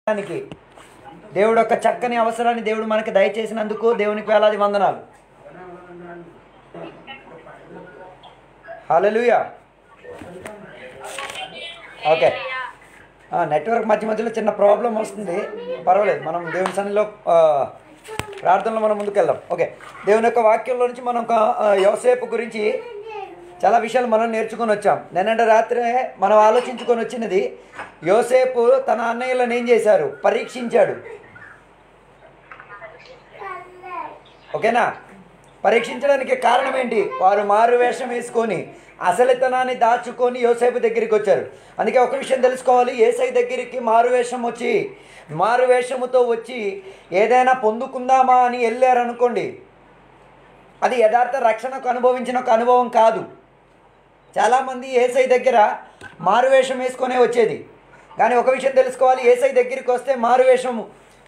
దానికి దేవుడు యొక్క చక్కని అవసరాన్ని దేవుడు మనకి దయచేసినందుకు దేవునికి వేలాది వందనాలు హల్లెలూయా ఓకే ఆ, నెట్వర్క్ మధ్య మధ్యలో చిన్న ప్రాబ్లం వస్తుంది పర్వాలేదు మనం దేవుని సన్నిలో ఆ, ప్రార్థనలో మనం ముందుకెళ్దాం ఓకే దేవుని యొక్క వాక్యంలో నుంచి మనం ఒక, ఆ, యోసేపు గురించి చాలా విషయాలు మనం నేర్చుకొని వచ్చాం నిన్నటి రాత్రే మనం ఆలోచించుకొని వచ్చినది యోసేపు తన అన్నయ్యలను ఏం చేశారు పరీక్షించాడు ఓకేనా పరీక్షించడానికి కారణం ఏంటి వారు మారు వేషం వేసుకొని అసలితనాన్ని దాచుకొని యోసేపు దగ్గరికి వచ్చారు అందుకే ఒక విషయం తెలుసుకోవాలి ఏసై దగ్గరికి మారు వేషం వచ్చి మారు వేషముతో వచ్చి ఏదైనా పొందుకుందామా అని వెళ్ళారనుకోండి అది యథార్థ రక్షణకు అనుభవించిన ఒక అనుభవం కాదు చాలామంది ఏసై దగ్గర మారువేషం వేసుకొనే వచ్చేది కానీ ఒక విషయం తెలుసుకోవాలి ఏసై దగ్గరికి వస్తే మారువేషము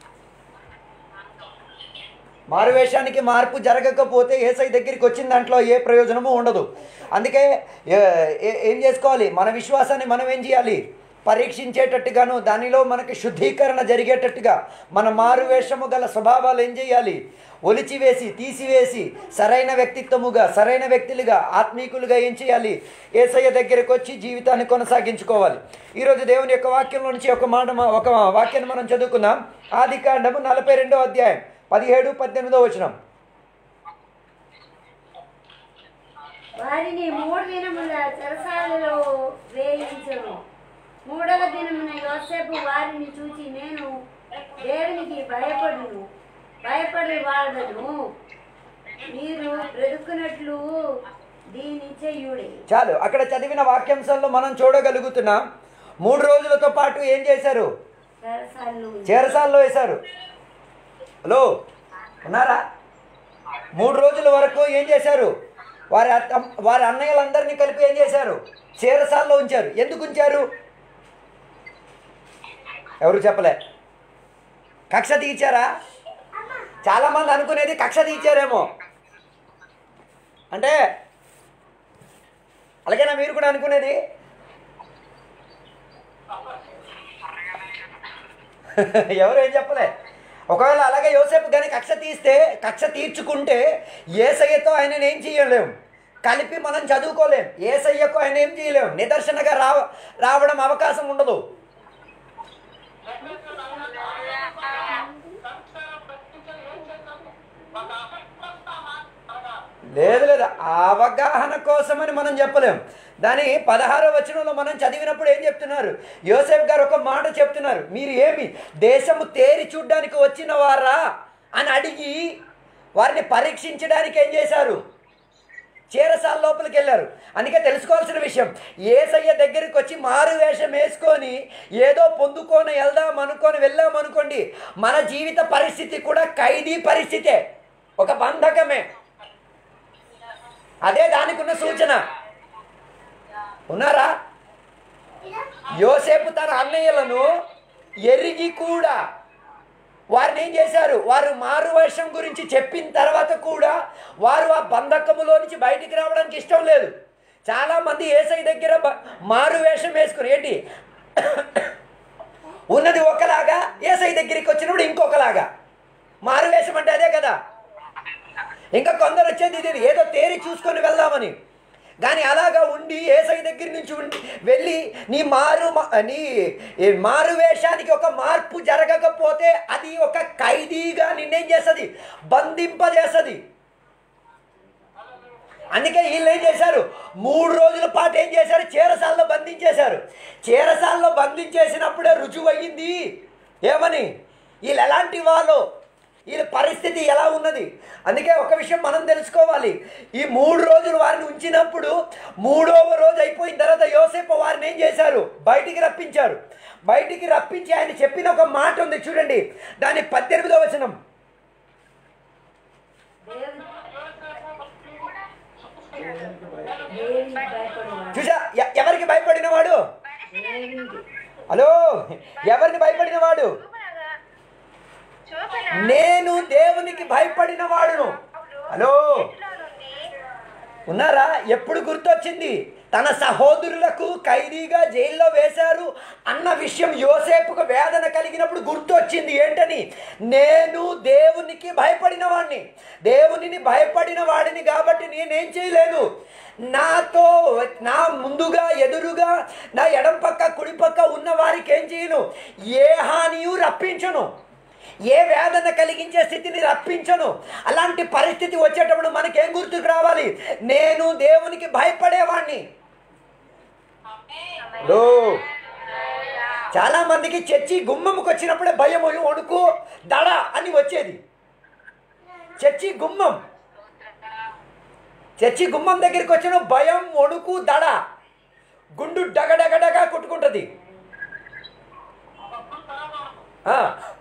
మారువేషానికి మార్పు జరగకపోతే ఏసై దగ్గరికి వచ్చిన దాంట్లో ఏ ప్రయోజనము ఉండదు అందుకే ఏ- ఏ- ఏం చేసుకోవాలి మన విశ్వాసాన్ని మనం ఏం చేయాలి పరీక్షించేటట్టుగాను దానిలో మనకి శుద్ధీకరణ జరిగేటట్టుగా మన మారువేషము గల స్వభావాలు ఏం చేయాలి ఒలిచివేసి తీసివేసి సరైన వ్యక్తిత్వముగా సరైన వ్యక్తులుగా ఆత్మీకులుగా ఏం చేయాలి ఏసయ్య దగ్గరికి వచ్చి జీవితాన్ని కొనసాగించుకోవాలి ఈరోజు దేవుని యొక్క వాక్యంలో నుంచి ఒక మాట మ- ఒక వాక్యాన్ని మనం చదువుకుందాం ఆది కాండము నలభై రెండో అధ్యాయం పదిహేడు పద్దెనిమిదో వచనం వారిని మూడు దినముల చెరసాలలో వేయించను మూడవ దినమున యోసేపు వారిని చూచి నేను దేవునికి భయపడును భయపడి వాడను మీరు బ్రతుకున్నట్లు దీని చెయ్యుడి చాలు అక్కడ చదివిన వాక్యాంశాల్లో మనం చూడగలుగుతున్నాం మూడు రోజులతో పాటు ఏం చేశారు చెరసాలు చేరసాల్లో వేశారు హలో ఉన్నారా మూడు రోజుల వరకు ఏం చేశారు వారి అత్త వారి అన్నయ్యలందరినీ కలిపి ఏం చేశారు చేరసాల్లో ఉంచారు ఎందుకు ఉంచారు ఎవరు చెప్పలే కక్ష తీర్చారా చాలామంది అనుకునేది కక్ష తీర్చారేమో అంటే అలాగేనా మీరు కూడా అనుకునేది ఎవరు ఏం చెప్పలే ఒకవేళ అలాగే యోసేపు కానీ కక్ష తీస్తే కక్ష తీర్చుకుంటే ఏసయ్యతో ఆయన ఏం చేయలేము కలిపి మనం చదువుకోలేం ఏసయ్యకు ఆయన ఏం చేయలేము నిదర్శనగా రావ రావడం అవకాశం ఉండదు లేదు లేదు అవగాహన కోసమని మనం చెప్పలేం దాని పదహారో వచనంలో మనం చదివినప్పుడు ఏం చెప్తున్నారు యోసేఫ్ గారు ఒక మాట చెప్తున్నారు మీరు ఏమి దేశము తేరి చూడ్డానికి వచ్చిన వారా అని అడిగి వారిని పరీక్షించడానికి ఏం చేశారు చీరసాల లోపలికి వెళ్ళారు అందుకే తెలుసుకోవాల్సిన విషయం ఏసయ్య దగ్గరికి వచ్చి మారు వేషం వేసుకొని ఏదో పొందుకొని వెళ్దాం అనుకొని వెళ్ళాం అనుకోండి మన జీవిత పరిస్థితి కూడా ఖైదీ పరిస్థితే ఒక బంధకమే అదే దానికి ఉన్న సూచన ఉన్నారా యోసేపు తన అన్నయ్యలను ఎరిగి కూడా వారిని ఏం చేశారు వారు మారు వర్షం గురించి చెప్పిన తర్వాత కూడా వారు ఆ బంధకములో నుంచి బయటికి రావడానికి ఇష్టం లేదు చాలామంది ఏసై దగ్గర బ- మారు వేషం వేసుకుని ఏంటి ఉన్నది ఒకలాగా ఏసై దగ్గరికి వచ్చినప్పుడు ఇంకొకలాగా మారు వేషం అంటే అదే కదా ఇంకా కొందరు వచ్చేది ఇది ఏదో తేరి చూసుకొని వెళ్దామని కానీ అలాగా ఉండి ఏసై దగ్గర నుంచి ఉండి వెళ్ళి నీ మారు మా- నీ ఈ మారు వేషానికి ఒక మార్పు జరగకపోతే అది ఒక ఖైదీగా నిన్నేం చేస్తుంది బంధింపజేస్తుంది అందుకే వీళ్ళు ఏం చేశారు మూడు రోజుల పాటు ఏం చేశారు చీరసాల్లో బంధించేశారు చీరసాల్లో బంధించేసినప్పుడే రుజువు అయ్యింది ఏమని వీళ్ళు ఎలాంటి వాళ్ళు వీళ్ళ పరిస్థితి ఎలా ఉన్నది అందుకే ఒక విషయం మనం తెలుసుకోవాలి ఈ మూడు రోజులు వారిని ఉంచినప్పుడు మూడవ రోజు అయిపోయిన తర్వాత యోసేపు వారిని ఏం చేశారు బయటికి రప్పించారు బయటికి రప్పించి ఆయన చెప్పిన ఒక మాట ఉంది చూడండి దాని పద్దెనిమిదో వచనం దేవుని దేవునికి భయపడేవాడు చూసా ఎ- ఎవరికి భయపడిన వాడు దేవునికి హలో ఎవరిని భయపడిన వాడు నేను దేవునికి భయపడిన వాడును హలో ఉన్నారా ఎప్పుడు గుర్తొచ్చింది తన సహోదరులకు ఖైదీగా జైల్లో వేశారు అన్న విషయం యోసేపుకు వేదన కలిగినప్పుడు గుర్తొచ్చింది ఏంటని నేను దేవునికి భయపడిన వాడిని దేవునిని భయపడిన వాడిని కాబట్టి నేనేం చేయలేదు నాతో నా ముందుగా ఎదురుగా నా ఎడం పక్క కుడి పక్క ఉన్న వారికి ఏం చేయను ఏ హానియు రప్పించను ఏ వేదన కలిగించే స్థితిని రప్పించను అలాంటి పరిస్థితి వచ్చేటప్పుడు మనకేం గుర్తుకు రావాలి నేను దేవునికి భయపడేవాణ్ణి ఓ, చాలా మందికి చర్చి గుమ్మముకు వచ్చినప్పుడే భయం వణుకు దడ అని వచ్చేది చర్చి గుమ్మం చర్చి గుమ్మం దగ్గరికి వచ్చిన భయం వణుకు దడ గుండు డగడగడగా కొట్టుకుంటుంది ఆ.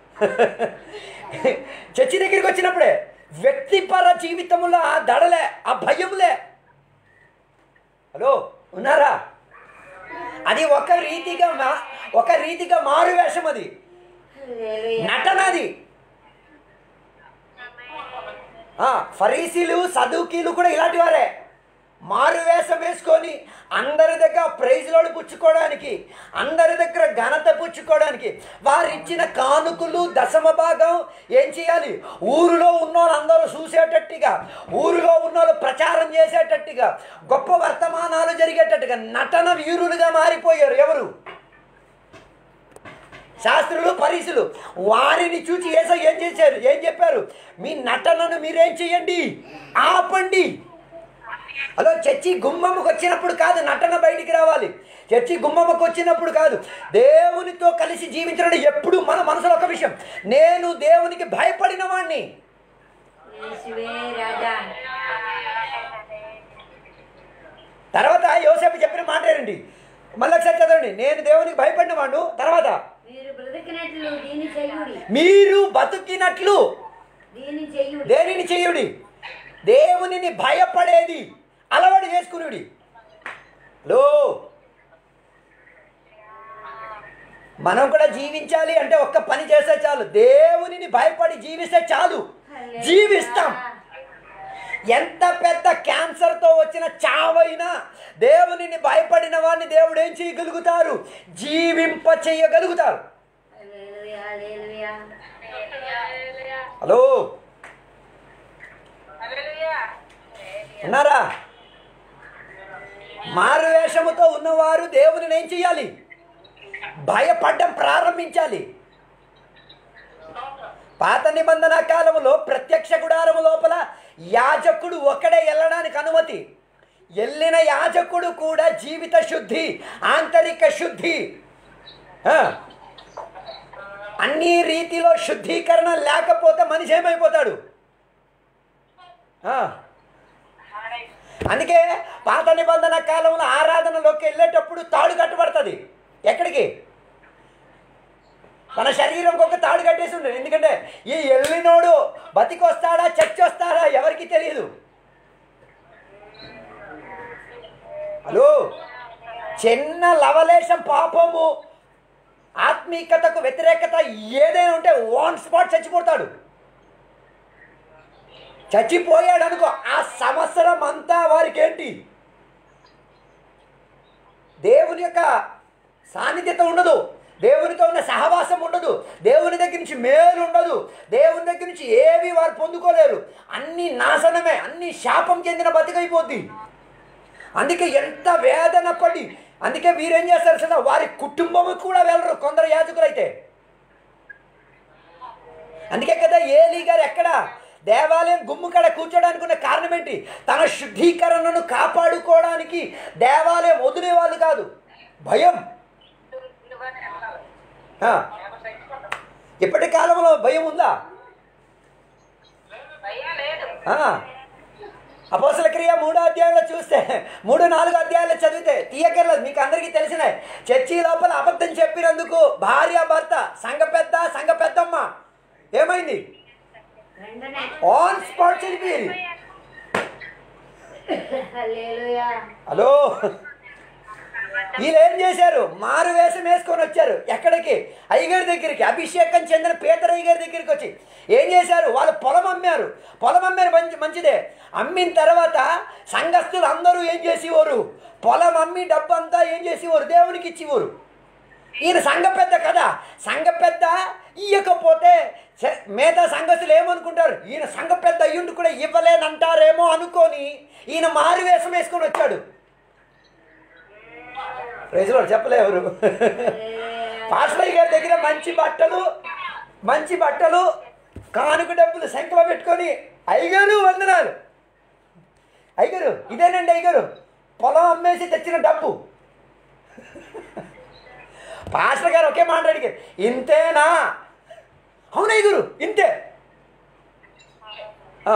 చర్చి దగ్గరికి వచ్చినప్పుడే వ్యక్తిపర జీవితంలో ఆ దడలే ఆ భయములే హలో ఉన్నారా అది ఒక రీతిగా మా ఒక రీతిగా మారు వేషం అది హల్లెలూయా. నటన అది ఆ, ఫరీసీలు సదుకీలు కూడా ఇలాంటి వారే మారు వేషం వేసుకొని అందరి దగ్గర ప్రైజ్లోడు పుచ్చుకోవడానికి అందరి దగ్గర ఘనత పుచ్చుకోవడానికి వారు ఇచ్చిన కానుకలు దశమ భాగం ఏం చేయాలి ఊరిలో ఉన్నోళ్ళు అందరూ చూసేటట్టుగా ఊరిలో ఉన్నోళ్ళు ప్రచారం చేసేటట్టుగా గొప్ప వర్తమానాలు జరిగేటట్టుగా నటన వీరులుగా మారిపోయారు ఎవరు శాస్త్రులు పరీసులు వారిని చూసి ఏసో ఏం చేశారు ఏం చెప్పారు మీ నటనను మీరేం చేయండి ఆపండి హలో చర్చి గుమ్మముకు వచ్చినప్పుడు కాదు నటన బయటికి రావాలి చర్చి గుమ్మముకు వచ్చినప్పుడు కాదు దేవునితో కలిసి జీవించడం ఎప్పుడు మన మనసులో ఒక విషయం నేను దేవునికి భయపడిన వాణ్ణి యేసువే రాజా తర్వాత యోసేపు చెప్పిన మాట ఏంటి మళ్ళీ ఒకసారి చదవండి నేను దేవునికి భయపడిన వాడు తర్వాత మీరు బ్రతికినట్లు దీని చెయ్యుడి మీరు బతుకినట్లు దీని చెయ్యుడి దేనిని చేయుడి దేవునిని భయపడేది అలవాటు చేసుకునుడి లో మనం కూడా జీవించాలి అంటే ఒక్క పని చేస్తే చాలు దేవునిని భయపడి జీవిస్తే చాలు జీవిస్తాం ఎంత పెద్ద క్యాన్సర్తో వచ్చిన చావైనా దేవునిని భయపడిన వాడిని దేవుడు ఏం చేయగలుగుతారు జీవింప చేయగలుగుతారు హల్లెలూయా హల్లెలూయా హలో ఉన్నారా మారు వేషముతో ఉన్నవారు దేవుని ఏం చేయాలి భయపడడం ప్రారంభించాలి పాత నిబంధన కాలంలో ప్రత్యక్ష గుడారము లోపల యాజకుడు ఒక్కడే వెళ్ళడానికి అనుమతి వెళ్ళిన యాజకుడు కూడా జీవిత శుద్ధి ఆంతరిక శుద్ధి ఆ, అన్ని రీతిలో శుద్ధీకరణ లేకపోతే మనిషి ఏమైపోతాడు ఆ, అందుకే పాత నిబంధన కాలంలో ఆరాధనలోకి వెళ్ళేటప్పుడు తాడు కట్టబడుతుంది ఎక్కడికి తన శరీరంకి ఒక తాడు కట్టేసి ఉండదు ఎందుకంటే ఈ ఎల్లినోడు బతికొస్తాడా చచ్చి వస్తాడా ఎవరికి తెలియదు హలో చిన్న లవలేశం పాపము ఆత్మీకతకు వ్యతిరేకత ఏదైనా ఉంటే ఓన్ స్పాట్ చచ్చిపోతాడు చచ్చిపోయాడు అనుకో ఆ సంవత్సరం అంతా వారికి ఏంటి దేవుని యొక్క సాన్నిధ్యత ఉండదు దేవునితో ఉన్న సహవాసం ఉండదు దేవుని దగ్గర నుంచి మేలు ఉండదు దేవుని దగ్గర నుంచి ఏవి వారు పొందుకోలేరు అన్ని నాశనమే అన్ని శాపం చెందిన బతికైపోద్ది అందుకే ఎంత వేదన పడి అందుకే వీరేం చేస్తారు కదా వారి కుటుంబము కూడా వెళ్ళరు కొందరు యాజకులైతే అందుకే కదా ఏలీ గారు ఎక్కడ దేవాలయం గుమ్ము కడ కూర్చోడానికి ఉన్న కారణం ఏంటి తన శుద్ధీకరణను కాపాడుకోవడానికి దేవాలయం వదిలే వాళ్ళు కాదు భయం ఆ. ఇప్పటి కాలంలో భయం ఉందా ఆ. అపోసల క్రియ మూడో అధ్యాయంలో చూస్తే మూడు నాలుగు అధ్యాయాలు చదివితే తీయకర్లేదు మీకు అందరికీ తెలిసినాయి చర్చి లోపల అబద్ధం చెప్పినందుకు భార్య భర్త సంఘ పెద్ద సంఘ పెద్దమ్మ ఏమైంది వెంటనే ఆన్ స్పాట్ చనిపోయింది హల్లెలూయా హలో వీళ్ళు ఏం చేశారు మారు వేషం వేసుకొని వచ్చారు ఎక్కడికి అయ్యగారి దగ్గరికి అభిషేకం చెందిన పేదర అయ్యగారి దగ్గరికి వచ్చి ఏం చేశారు వాళ్ళు పొలం అమ్మారు పొలం అమ్మారు మంచి మంచిదే అమ్మిన తర్వాత సంఘస్థులు అందరూ ఏం చేసేవారు పొలం అమ్మి డబ్బు అంతా ఏం చేసేవారు దేవునికి ఇచ్చేవారు ఈయన సంఘ పెద్ద కదా సంఘ పెద్ద ఇయ్యకపోతే స- మిగతా సంఘస్థులు ఏమనుకుంటారు ఈయన సంఘ పెద్ద అయ్యుండి కూడా ఇవ్వలేనంటారేమో అనుకొని ఈయన మారు వేషం వేసుకొని వచ్చాడు ప్రజలు చెప్పలేవరు పాస్టర్ గారి దగ్గర మంచి బట్టలు మంచి బట్టలు కానుక డబ్బులు సంఖ్యలో పెట్టుకొని అయ్యగారు వందనాలు అయ్యగారు ఇదేనండి అయ్యగారు పొలం అమ్మేసి తెచ్చిన డబ్బు పాస్టర్ గారు ఒకే మాట అడిగారు ఇంతేనా అవును అయ్యగారు ఇంతే ఆ.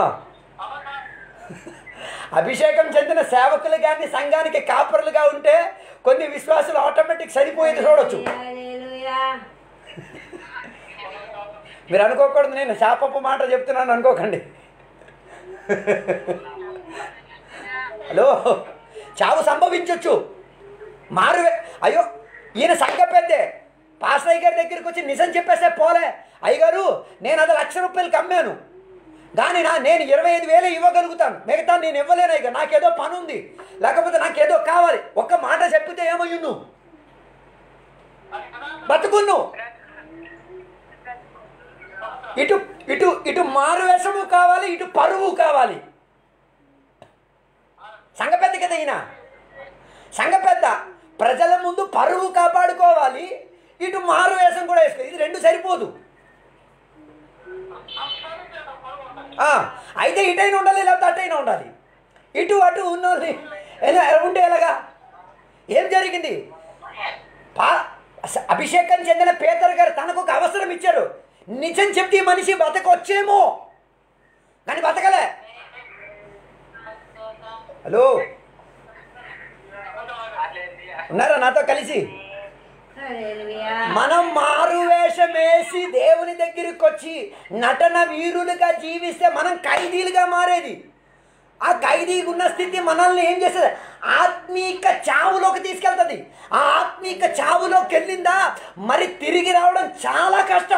అభిషేకం చెందిన సేవకులు కానీ సంఘానికి కాపరులుగా ఉంటే కొన్ని విశ్వాసాలు ఆటోమేటిక్ సరిపోయేది చూడొచ్చు హల్లెలూయా మీరు అనుకోకూడదు నేను శాపపు మాట చెప్తున్నాను అనుకోకండి హలో చావు సంభవించవచ్చు మారు అయ్యో ఈయన సంఘ పెద్దే పాస్టయ్య గారి దగ్గరికి వచ్చి నిజం చెప్పేస్తే పోలే అయ్యగారు నేను అది లక్ష రూపాయలకి అమ్మాను కానీ నా నేను ఇరవై ఐదు వేలే ఇవ్వగలుగుతాను మిగతా నేను ఇవ్వలేను ఇక నాకేదో పని ఉంది లేకపోతే నాకేదో కావాలి ఒక్క మాట చెప్పితే ఏమయ్యును బతుకున్ను ఇటు ఇటు ఇటు మారువేషము కావాలి ఇటు పరువు కావాలి సంఘ పెద్ద కదా ఈయన సంఘ పెద్ద ప్రజల ముందు పరువు కాపాడుకోవాలి ఇటు మారు వేషం కూడా వేసుకో ఇది రెండు సరిపోదు ఆ, అయితే ఇటైనా ఉండాలి లేకపోతే అటైనా ఉండాలి ఇటు అటు ఉన్నోళ్ళని ఎలా- ఉంటే ఎలాగా ఏం జరిగింది పా అస- అభిషేకం చెందిన పేదర్ గారు తనకు ఒక అవసరం ఇచ్చారు నిజం చెప్తే ఈ మనిషి బతకొచ్చేమో కానీ బతకలే హలో ఉన్నారా నాతో కలిసి హల్లెలూయా మనం మారు వేషం వేసి దేవుని దగ్గరికి వచ్చి నటన వీరులుగా జీవిస్తే మనం ఖైదీలుగా మారేది ఆ ఖైదీకి ఉన్న స్థితి మనల్ని ఏం చేస్తుంది ఆత్మీక చావులోకి తీసుకెళ్తుంది ఆ ఆత్మీక చావులోకి వెళ్ళిందా మరి తిరిగి రావడం చాలా కష్టం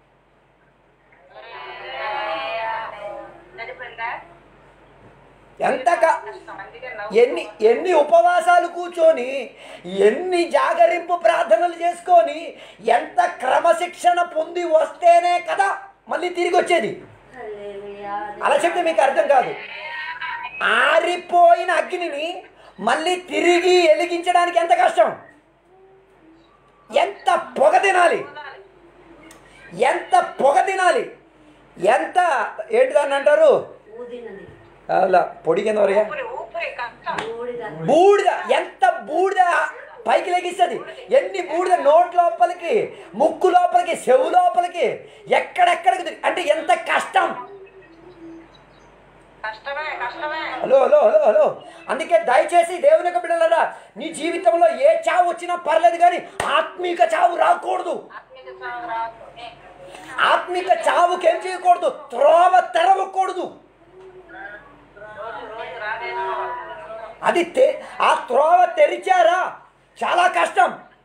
ఎంత క- ఎన్ని ఎన్ని ఉపవాసాలు కూర్చొని ఎన్ని జాగరింపు ప్రార్థనలు చేసుకొని ఎంత క్రమశిక్షణ పొంది వస్తేనే కదా మళ్ళీ తిరిగి వచ్చేది హల్లెలూయా అలా చెప్తే మీకు అర్థం కాదు ఆరిపోయిన అగ్నిని మళ్ళీ తిరిగి వెలిగించడానికి ఎంత కష్టం ఎంత పొగ తినాలి ఎంత పొగ తినాలి ఎంత ఏంటి దాన్ని అంటారు ఊదినది అలా పొడి కింద వరగా బూడిద బూడిద ఎంత బూడిద పైకి లెగిస్తుంది ఎన్ని బూడిద నోట్ లోపలికి ముక్కు లోపలికి చెవు లోపలికి ఎక్కడెక్కడికి తిరిగి- అంటే ఎంత కష్టం కష్టమే కష్టమే హలో హలో హలో హలో అందుకే దయచేసి దేవుని యొక్క బిడ్డలారా నీ జీవితంలో ఏ చావు వచ్చినా పర్లేదు కానీ ఆత్మీక చావు రాకూడదు ఆత్మీయ సాగు రాదు ఆత్మిక చావుకి ఏం చేయకూడదు త్రోవ తెరవకూడదు రోజు రోజు రానేసుకోవాలి అది తె ఆ త్రోవ తెరిచారా చాలా కష్టం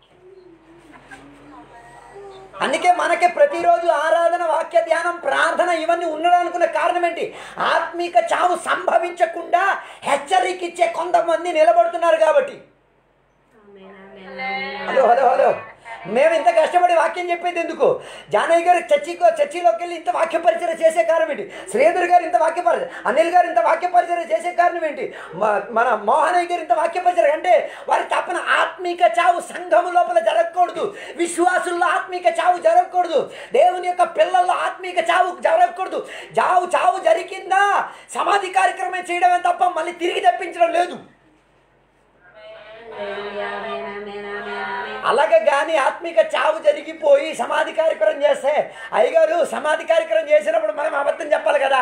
అందుకే మనకి ప్రతిరోజు ఆరాధన వాక్య ధ్యానం ప్రార్థన ఇవన్నీ ఉండడానుకున్న కారణం ఏంటి ఆత్మిక చావు సంభవించకుండా హెచ్చరిక ఇచ్చే కొంతమంది నిలబడుతున్నారు కాబట్టి amen amen amen hello hello hello మేము ఇంత కష్టపడి వాక్యం చెప్పేది ఎందుకు జానయ్య గారు చర్చికో చర్చిలోకి వెళ్ళి ఇంత వాక్య పరిచయం చేసే కారణం ఏంటి శ్రీధర్ గారు ఇంత వాక్య పరిచయం అనిల్ గారు ఇంత వాక్య పరిచయం చేసే కారణం ఏంటి మ- మన మోహనయ్య గారు ఇంత వాక్య పరిచయం అంటే వారి తప్పన ఆత్మీక చావు సంఘము లోపల జరగకూడదు విశ్వాసుల్లో ఆత్మీక చావు జరగకూడదు దేవుని యొక్క పిల్లల్లో ఆత్మీక చావు జరగకూడదు చావు చావు జరిగిందా సమాధి కార్యక్రమం చేయడమే తప్ప మళ్ళీ తిరిగి తెప్పించడం లేదు హల్లెలూయా ఆమేన్ ఆమేన్ ఆమేన్ ఆమేన్ అలాగే కానీ ఆత్మిక చావు జరిగిపోయి సమాధి కార్యక్రమం చేస్తే అయ్యగారు సమాధి కార్యక్రమం చేసినప్పుడు మనం అబద్ధం చెప్పాలి కదా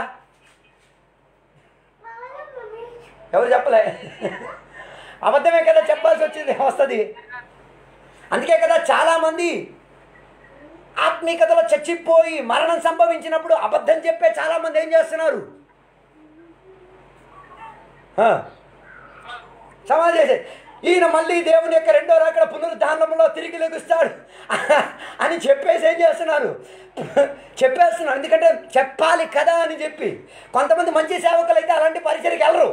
ఎవరు చెప్పలే అబద్ధమే కదా చెప్పాల్సి వచ్చింది వస్తుంది అందుకే కదా చాలామంది ఆత్మీకతలో చచ్చిపోయి మరణం సంభవించినప్పుడు అబద్ధం చెప్పే చాలామంది ఏం చేస్తున్నారు ఆ. సమాధి చేసే ఈయన మళ్ళీ దేవుని యొక్క రెండో రాకడ పునరుద్ధానంలో తిరిగి లెగుస్తాడు అని చెప్పేసి ఏం చేస్తున్నారు చెప్పేస్తున్నారు ఎందుకంటే చెప్పాలి కదా అని చెప్పి కొంతమంది మంచి సేవకులు అయితే అలాంటి పరిచయకి వెళ్ళరు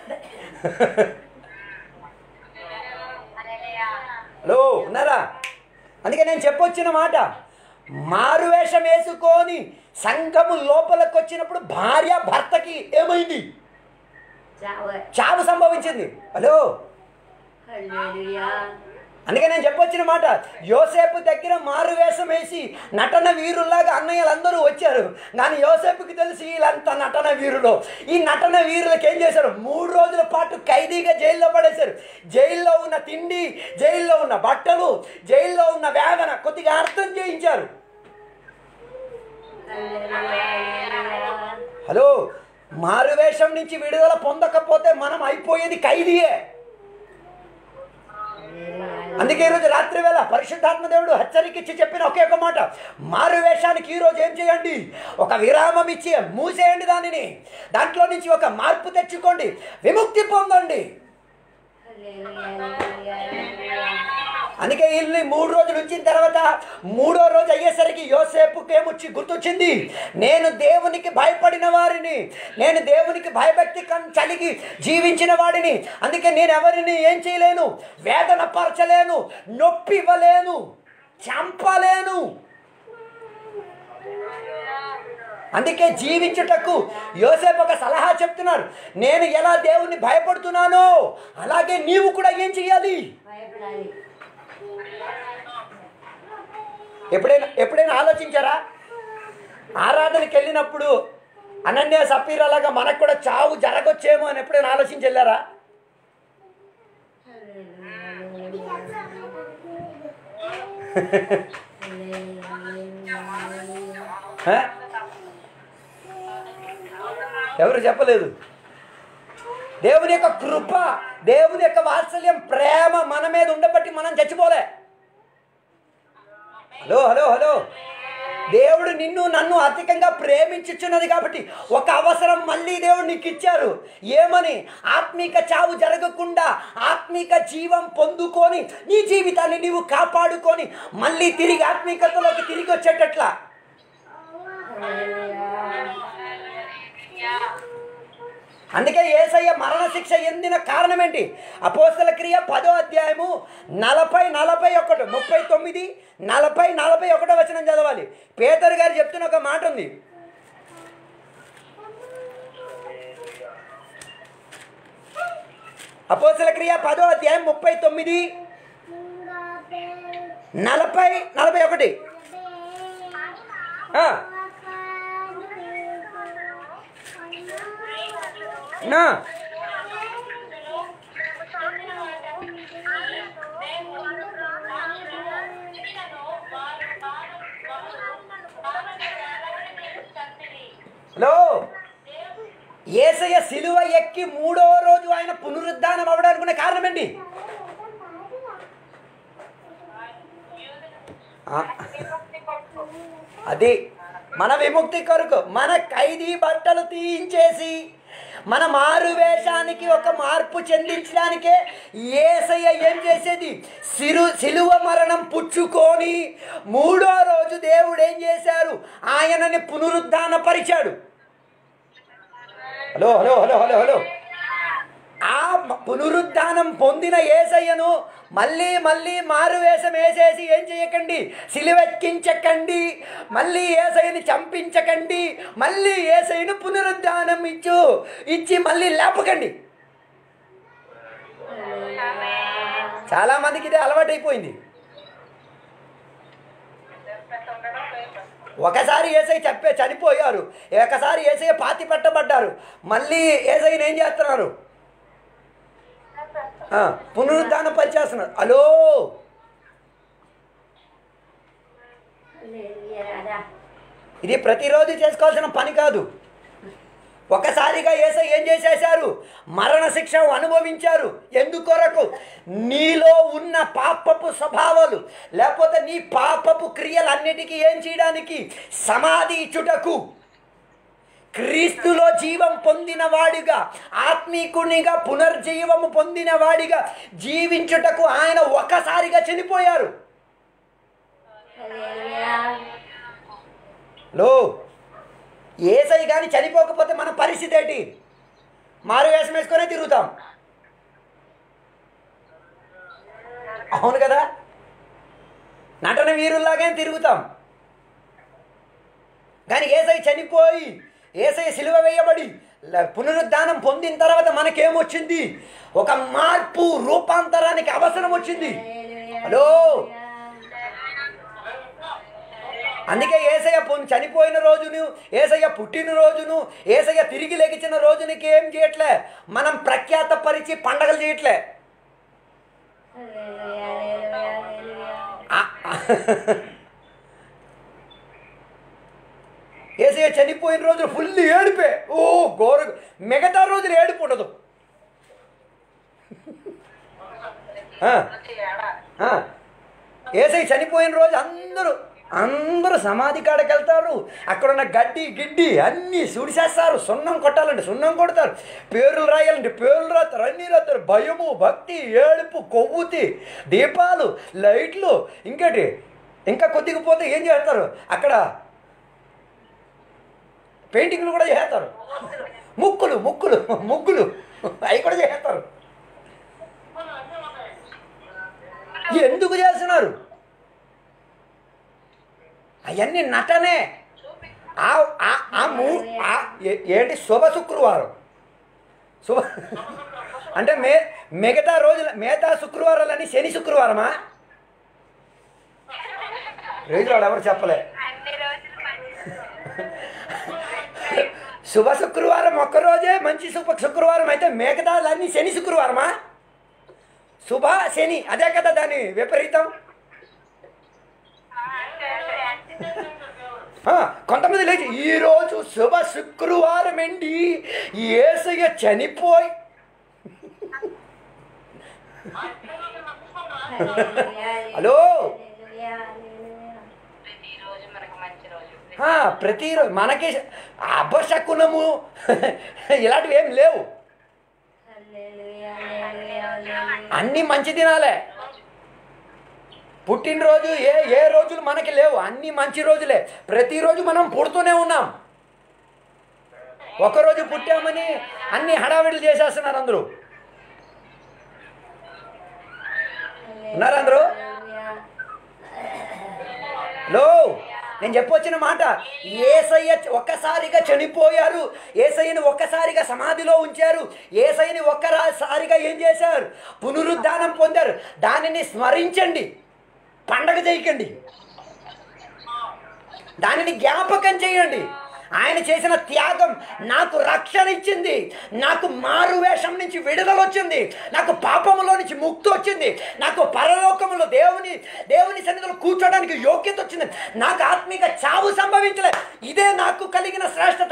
హలో ఉన్నారా అందుకే నేను చెప్పొచ్చిన మాట మారువేషం వేసుకొని సంఘము లోపలికి వచ్చినప్పుడు భార్య భర్తకి ఏమైంది చావ చావు సంభవించింది హలో హల్లెలూయా అందుకే నేను చెప్పొచ్చిన మాట యోసేపు దగ్గర మారువేషం వేసి నటన వీరుల్లాగా అన్నయ్యలందరూ వచ్చారు కానీ యోసేపుకి తెలిసి వీళ్ళంతా నటన వీరులు ఈ నటన వీరులకు ఏం చేశారు మూడు రోజుల పాటు ఖైదీగా జైల్లో పడేశారు జైల్లో ఉన్న తిండి జైల్లో ఉన్న బట్టలు జైల్లో ఉన్న వేదన కొద్దిగా అర్థం చేయించారు హల్లెలూయా హలో మారువేషం నుంచి విడుదల పొందకపోతే మనం అయిపోయేది ఖైదీయే అందుకే ఈరోజు రాత్రి వేళ పరిశుద్ధాత్మ దేవుడు హెచ్చరిక ఇచ్చి చెప్పిన ఒకే ఒక మాట మారు వేషానికి ఈరోజు ఏం చేయండి ఒక విరామం ఇచ్చి మూసేయండి దానిని దాంట్లో నుంచి ఒక మార్పు తెచ్చుకోండి విముక్తి పొందండి అందుకే వీళ్ళని మూడు రోజులు ఉంచిన తర్వాత మూడో రోజు అయ్యేసరికి యోసేపుకి ఏమొచ్చి గుర్తొచ్చింది నేను దేవునికి భయపడిన వారిని నేను దేవునికి భయభక్తి కన్ చలిగి జీవించిన వాడిని అందుకే నేను ఎవరిని ఏం చేయలేను వేదన పరచలేను నొప్పి ఇవ్వలేను చంపలేను అందుకే జీవించుటకు యోసేపు ఒక సలహా చెప్తున్నారు నేను ఎలా దేవుని భయపడుతున్నానో అలాగే నీవు కూడా ఏం చేయాలి భయపడాలి ఎప్పుడైనా ఎప్పుడైనా ఆలోచించారా ఆరాధనకి వెళ్ళినప్పుడు అనన్య సఫీర్ అలాగా మనకు కూడా చావు జరగొచ్చేమో అని ఎప్పుడైనా ఆలోచించి వెళ్ళారా హ? ఎవరు చెప్పలేదు దేవుని యొక్క కృప దేవుని యొక్క వాత్సల్యం ప్రేమ మన మీద ఉండబట్టి మనం చచ్చిపోలే హలో హలో హలో దేవుడు నిన్ను నన్ను అధికంగా ప్రేమించుచున్నది కాబట్టి ఒక అవసరం మళ్ళీ దేవుడు నీకు ఇచ్చారు ఏమని ఆత్మీక చావు జరగకుండా ఆత్మీక జీవం పొందుకొని నీ జీవితాన్ని నీవు కాపాడుకొని మళ్ళీ తిరిగి ఆత్మీకతలోకి తిరిగి వచ్చేటట్లా అందుకే ఏసయ్య మరణ శిక్ష ఎందిన కారణం ఏంటి అపోస్తల క్రియ పదో అధ్యాయము నలభై నలభై ఒకటి ముప్పై తొమ్మిది నలభై నలభై ఒకటో వచనం చదవాలి పేదరు గారు చెప్తున్న ఒక మాట ఉంది అపోస్తల క్రియ పదో అధ్యాయం ముప్పై తొమ్మిది నలభై నలభై ఒకటి ఆ, నా హలో ఏసయ్య సిలువ ఎక్కి మూడో రోజు ఆయన పునరుద్ధానం అవ్వడానికి ఉన్న కారణం ఏంటి ఆ, అది మన విముక్తి కొరకు మన ఖైదీ బట్టలు తీయించేసి మన మారు వేషానికి ఒక మార్పు చెందించడానికే ఏసయ్య ఏం చేసేది సిరు సిలువ మరణం పుచ్చుకొని మూడో రోజు దేవుడు ఏం చేశారు ఆయనని పునరుద్ధానపరిచాడు hello hello hello hello hello ఆ మ- పునరుద్ధానం పొందిన ఏసయ్యను మళ్ళీ మళ్ళీ మారు వేషం వేసేసి ఏం చేయకండి సిలువెక్కించకండి మళ్ళీ ఏసయ్యని చంపించకండి మళ్ళీ ఏసయ్యను పునరుద్ధానం ఇచ్చు ఇచ్చి మళ్ళీ లేపకండి చాలా మందికి ఇది అలవాటైపోయింది ఒకసారి ఏసై చెప్పే చనిపోయారు ఒకసారి ఏసై పాతి పెట్టబడ్డారు మళ్ళీ ఏసైని ఏం చేస్తున్నారు ఆ, పునరుద్ధానం పనిచేస్తున్నారు హలో ఇది ప్రతిరోజు చేసుకోవాల్సిన పని కాదు ఒకసారిగా ఏసై ఏం చేసేశారు మరణ శిక్ష అనుభవించారు ఎందుకొరకు నీలో ఉన్న పాపపు స్వభావాలు లేకపోతే నీ పాపపు క్రియలన్నిటికీ ఏం చేయడానికి సమాధి ఇచ్చుటకు క్రీస్తులో జీవం పొందిన వాడిగా ఆత్మీకునిగా పునర్జీవము పొందిన వాడిగా జీవించుటకు ఆయన ఒకసారిగా చనిపోయారు హల్లెలూయా లో ఏసై కానీ చనిపోకపోతే మన పరిస్థితి ఏంటి మారు వేషం వేసుకొనే తిరుగుతాం అవును కదా నటన వీరుల్లాగానే తిరుగుతాం కానీ ఏసై చనిపోయి ఏసై సిలువ వేయబడి ల- పునరుద్ధానం పొందిన తర్వాత మనకేమొచ్చింది ఒక మార్పు రూపాంతరానికి అవసరం వచ్చింది హలో అందుకే ఏసయ్య పొన్ చనిపోయిన రోజును ఏసయ్య పుట్టిన రోజును ఏసయ్య తిరిగి లెగిచిన రోజునికి ఏం చేయట్లే మనం ప్రఖ్యాత పరిచి పండగలు చేయట్లే హల్లెలూయా హల్లెలూయా హల్లెలూయా ఆ, ఆ. ఏసయ్య చనిపోయిన రోజున ఫుల్ ఏడిపే ఓ ఘోర మిగతా రోజులు ఏడుపు ఉండదు ఆ, ప్రతి ఏడాది ఆ. ఏసై చనిపోయిన రోజు అందరూ అందరూ సమాధి కాడకి వెళ్తారు అక్కడ ఉన్న గడ్డి గిడ్డి అన్నీ సుడిసేస్తారు సున్నం కొట్టాలంటే సున్నం కొడతారు పేర్లు రాయాలంటే పేర్లు రాస్తారు అన్నీ రాస్తారు భయము భక్తి ఏడుపు కొవ్వుతి దీపాలు లైట్లు ఇంకేటి ఇంకా కొద్దిగా పోతే ఏం చేస్తారు అక్కడ పెయింటింగ్లు కూడా చేస్తారు ముక్కులు ముక్కులు ముగ్గులు అవి కూడా చేస్తారు ఎందుకు చేస్తున్నారు అవన్నీ నటనే ఆ ఆ- ఆ మూ ఆ- ఏ- ఏంటి శుభ శుక్రవారం శుభ అంటే మే మిగతా రోజుల మిగతా శుక్రవారాలని శని శుక్రవారమా రోజులు వాడు ఎవరు చెప్పలే శుభ శుక్రవారం ఒక్కరోజే మంచి శుభ శుక్రవారం అయితే మిగతాలన్నీ శని శుక్రవారమా శుభ శని అదే కదా దాని విపరీతం ఆ, కొంతమంది లేచి ఈరోజు శుభ శుక్రవారం అండి ఏసయ్య చనిపోయి హలో హల్లెలూయా హల్లెలూయా ప్రతిరోజు మనకు మంచి రోజు ఆ, ప్రతిరోజు మనకి అపశకునము ఇలాంటివి ఏం లేవు హల్లెలూయా హల్లెలూయా హల్లెలూయా అన్ని మంచి దినాలే పుట్టినరోజు ఏ ఏ రోజులు మనకి లేవు అన్ని మంచి రోజులే ప్రతిరోజు మనం పుడుతూనే ఉన్నాం ఒకరోజు పుట్టామని అన్ని హడావిడులు చేసేస్తున్నారు అందరూ ఉన్నారా అందరూ హల్లెలూయా లో నేను చెప్పొచ్చిన మాట ఏసయ్య ఒక్కసారిగా చనిపోయారు ఏసయ్యని ఒక్కసారిగా సమాధిలో ఉంచారు ఏసయ్యని ఒక్కసారిగా ఏం చేశారు పునరుద్ధానం పొందారు దానిని స్మరించండి పండగ చేయకండి దానిని జ్ఞాపకం చేయండి ఆయన చేసిన త్యాగం నాకు రక్షణ ఇచ్చింది నాకు మారు వేషం నుంచి విడుదల వచ్చింది నాకు పాపములో నుంచి ముక్తి వచ్చింది నాకు పరలోకములో దేవుని దేవుని సన్నిధిలో కూర్చోడానికి యోగ్యత వచ్చింది నాకు ఆత్మీక చావు సంభవించలేదు ఇదే నాకు కలిగిన శ్రేష్టత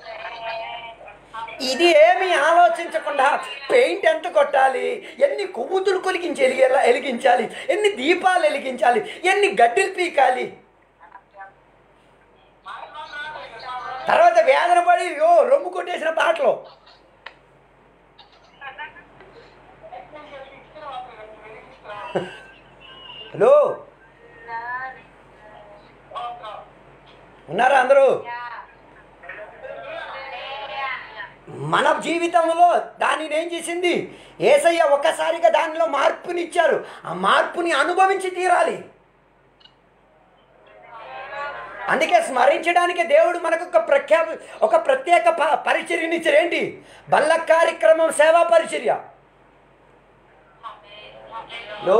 ఇది ఏమీ ఆలోచించకుండా పెయింట్ ఎంత కొట్టాలి ఎన్ని కొవ్వుతులు కొలిగించి ఎలిగేలా వెలిగించాలి ఎన్ని దీపాలు వెలిగించాలి ఎన్ని గడ్డలు పీకాలి తర్వాత వేదన పడి యో రొమ్ము కొట్టేసిన పాటలు హలో ఉన్నారా అందరూ మన జీవితంలో దానిని ఏం చేసింది ఏసయ్య ఒక్కసారిగా దానిలో మార్పునిచ్చారు ఆ మార్పుని అనుభవించి తీరాలి అందుకే స్మరించడానికి దేవుడు మనకు ఒక ప్రఖ్యా ఒక ప్రత్యేక ప- పరిచర్యనిచ్చారు ఏంటి బల్ల కార్యక్రమం సేవా పరిచర్య లో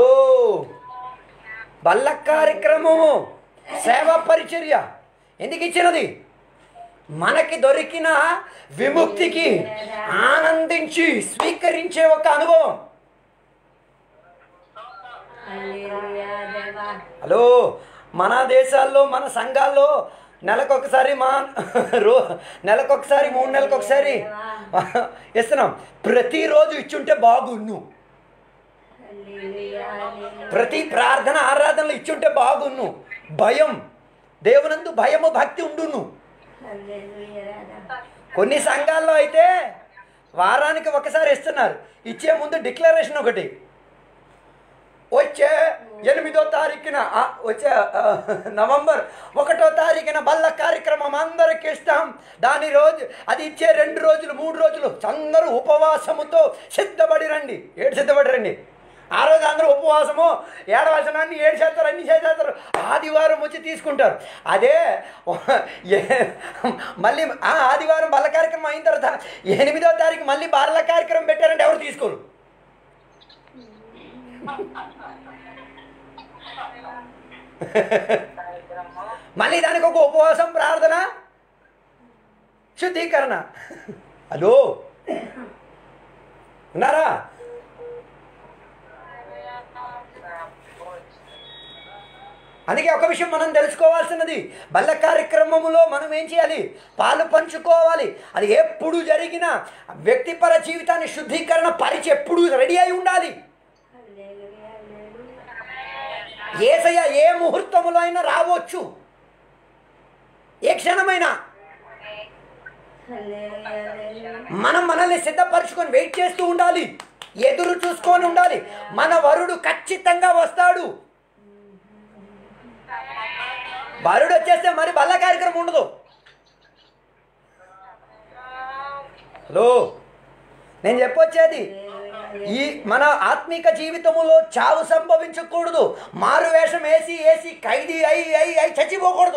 బల్ల కార్యక్రమము సేవా పరిచర్య ఎందుకు ఇచ్చినది మనకి దొరికిన విముక్తికి ఆనందించి స్వీకరించే ఒక అనుభవం హల్లెలూయా దేవా హలో మన దేశాల్లో మన సంఘాల్లో నెలకొకసారి మా రో నెలకొకసారి మూడు నెలలకు ఒకసారి ఇస్తున్నాం ప్రతిరోజు ఇచ్చుంటే బాగున్ను హల్లెలూయా హల్లెలూయా ప్రతి ప్రార్థన ఆరాధనలు ఇచ్చుంటే బాగున్ను భయం దేవునందు భయము భక్తి ఉండును హల్లెలూయా రాధా కొన్ని సంఘాల్లో అయితే వారానికి ఒకసారి ఇస్తున్నారు ఇచ్చే ముందు డిక్లరేషన్ ఒకటి వచ్చే ఎనిమిదో తారీఖున ఆ, వచ్చే ఆ, నవంబర్ ఒకటో తారీఖున బల్ల కార్యక్రమం అందరికి ఇస్తాం దాని రోజు అది ఇచ్చే రెండు రోజులు మూడు రోజులు అందరూ ఉపవాసముతో సిద్ధపడి రండి ఏడు సిద్ధపడి రండి ఆ రోజు అందరూ ఉపవాసము ఏడవసనాన్ని ఏడు చేస్తారు అన్ని చేస్తారు ఆదివారం వచ్చి తీసుకుంటారు అదే ఏ- మళ్ళీ ఆ ఆదివారం బల్ల కార్యక్రమం అయిన తర్వాత ఎనిమిదో తారీఖు మళ్ళీ బల్ల కార్యక్రమం పెట్టారంటే ఎవరు తీసుకోరు మళ్ళీ దానికి ఒక ఉపవాసం ప్రార్థన శుద్ధీకరణ హలో ఉన్నారా అందుకే ఒక విషయం మనం తెలుసుకోవాల్సినది బల్ల కార్యక్రమములో మనం ఏం చేయాలి పాలు పంచుకోవాలి అది ఎప్పుడు జరిగినా వ్యక్తిపర జీవితాన్ని శుద్ధీకరణ పరిచి ఎప్పుడు రెడీ అయి ఉండాలి హల్లెలూయా హల్లెలూయా ఏసయ్య ఏ ముహూర్తములో అయినా రావచ్చు ఏ క్షణమైనా హల్లెలూయా హల్లెలూయా మనం మనల్ని సిద్ధపరచుకొని వెయిట్ చేస్తూ ఉండాలి ఎదురు చూసుకొని ఉండాలి మన వరుడు ఖచ్చితంగా వస్తాడు వరుడు వచ్చేస్తే మరి బల్ల కార్యక్రమం ఉండదు హలో నేను చెప్పొచ్చేది ఈ మన ఆత్మిక జీవితములో చావు సంభవించకూడదు మారు వేషం వేసి వేసి ఖైదీ అయి అయి అయి చచ్చిపోకూడదు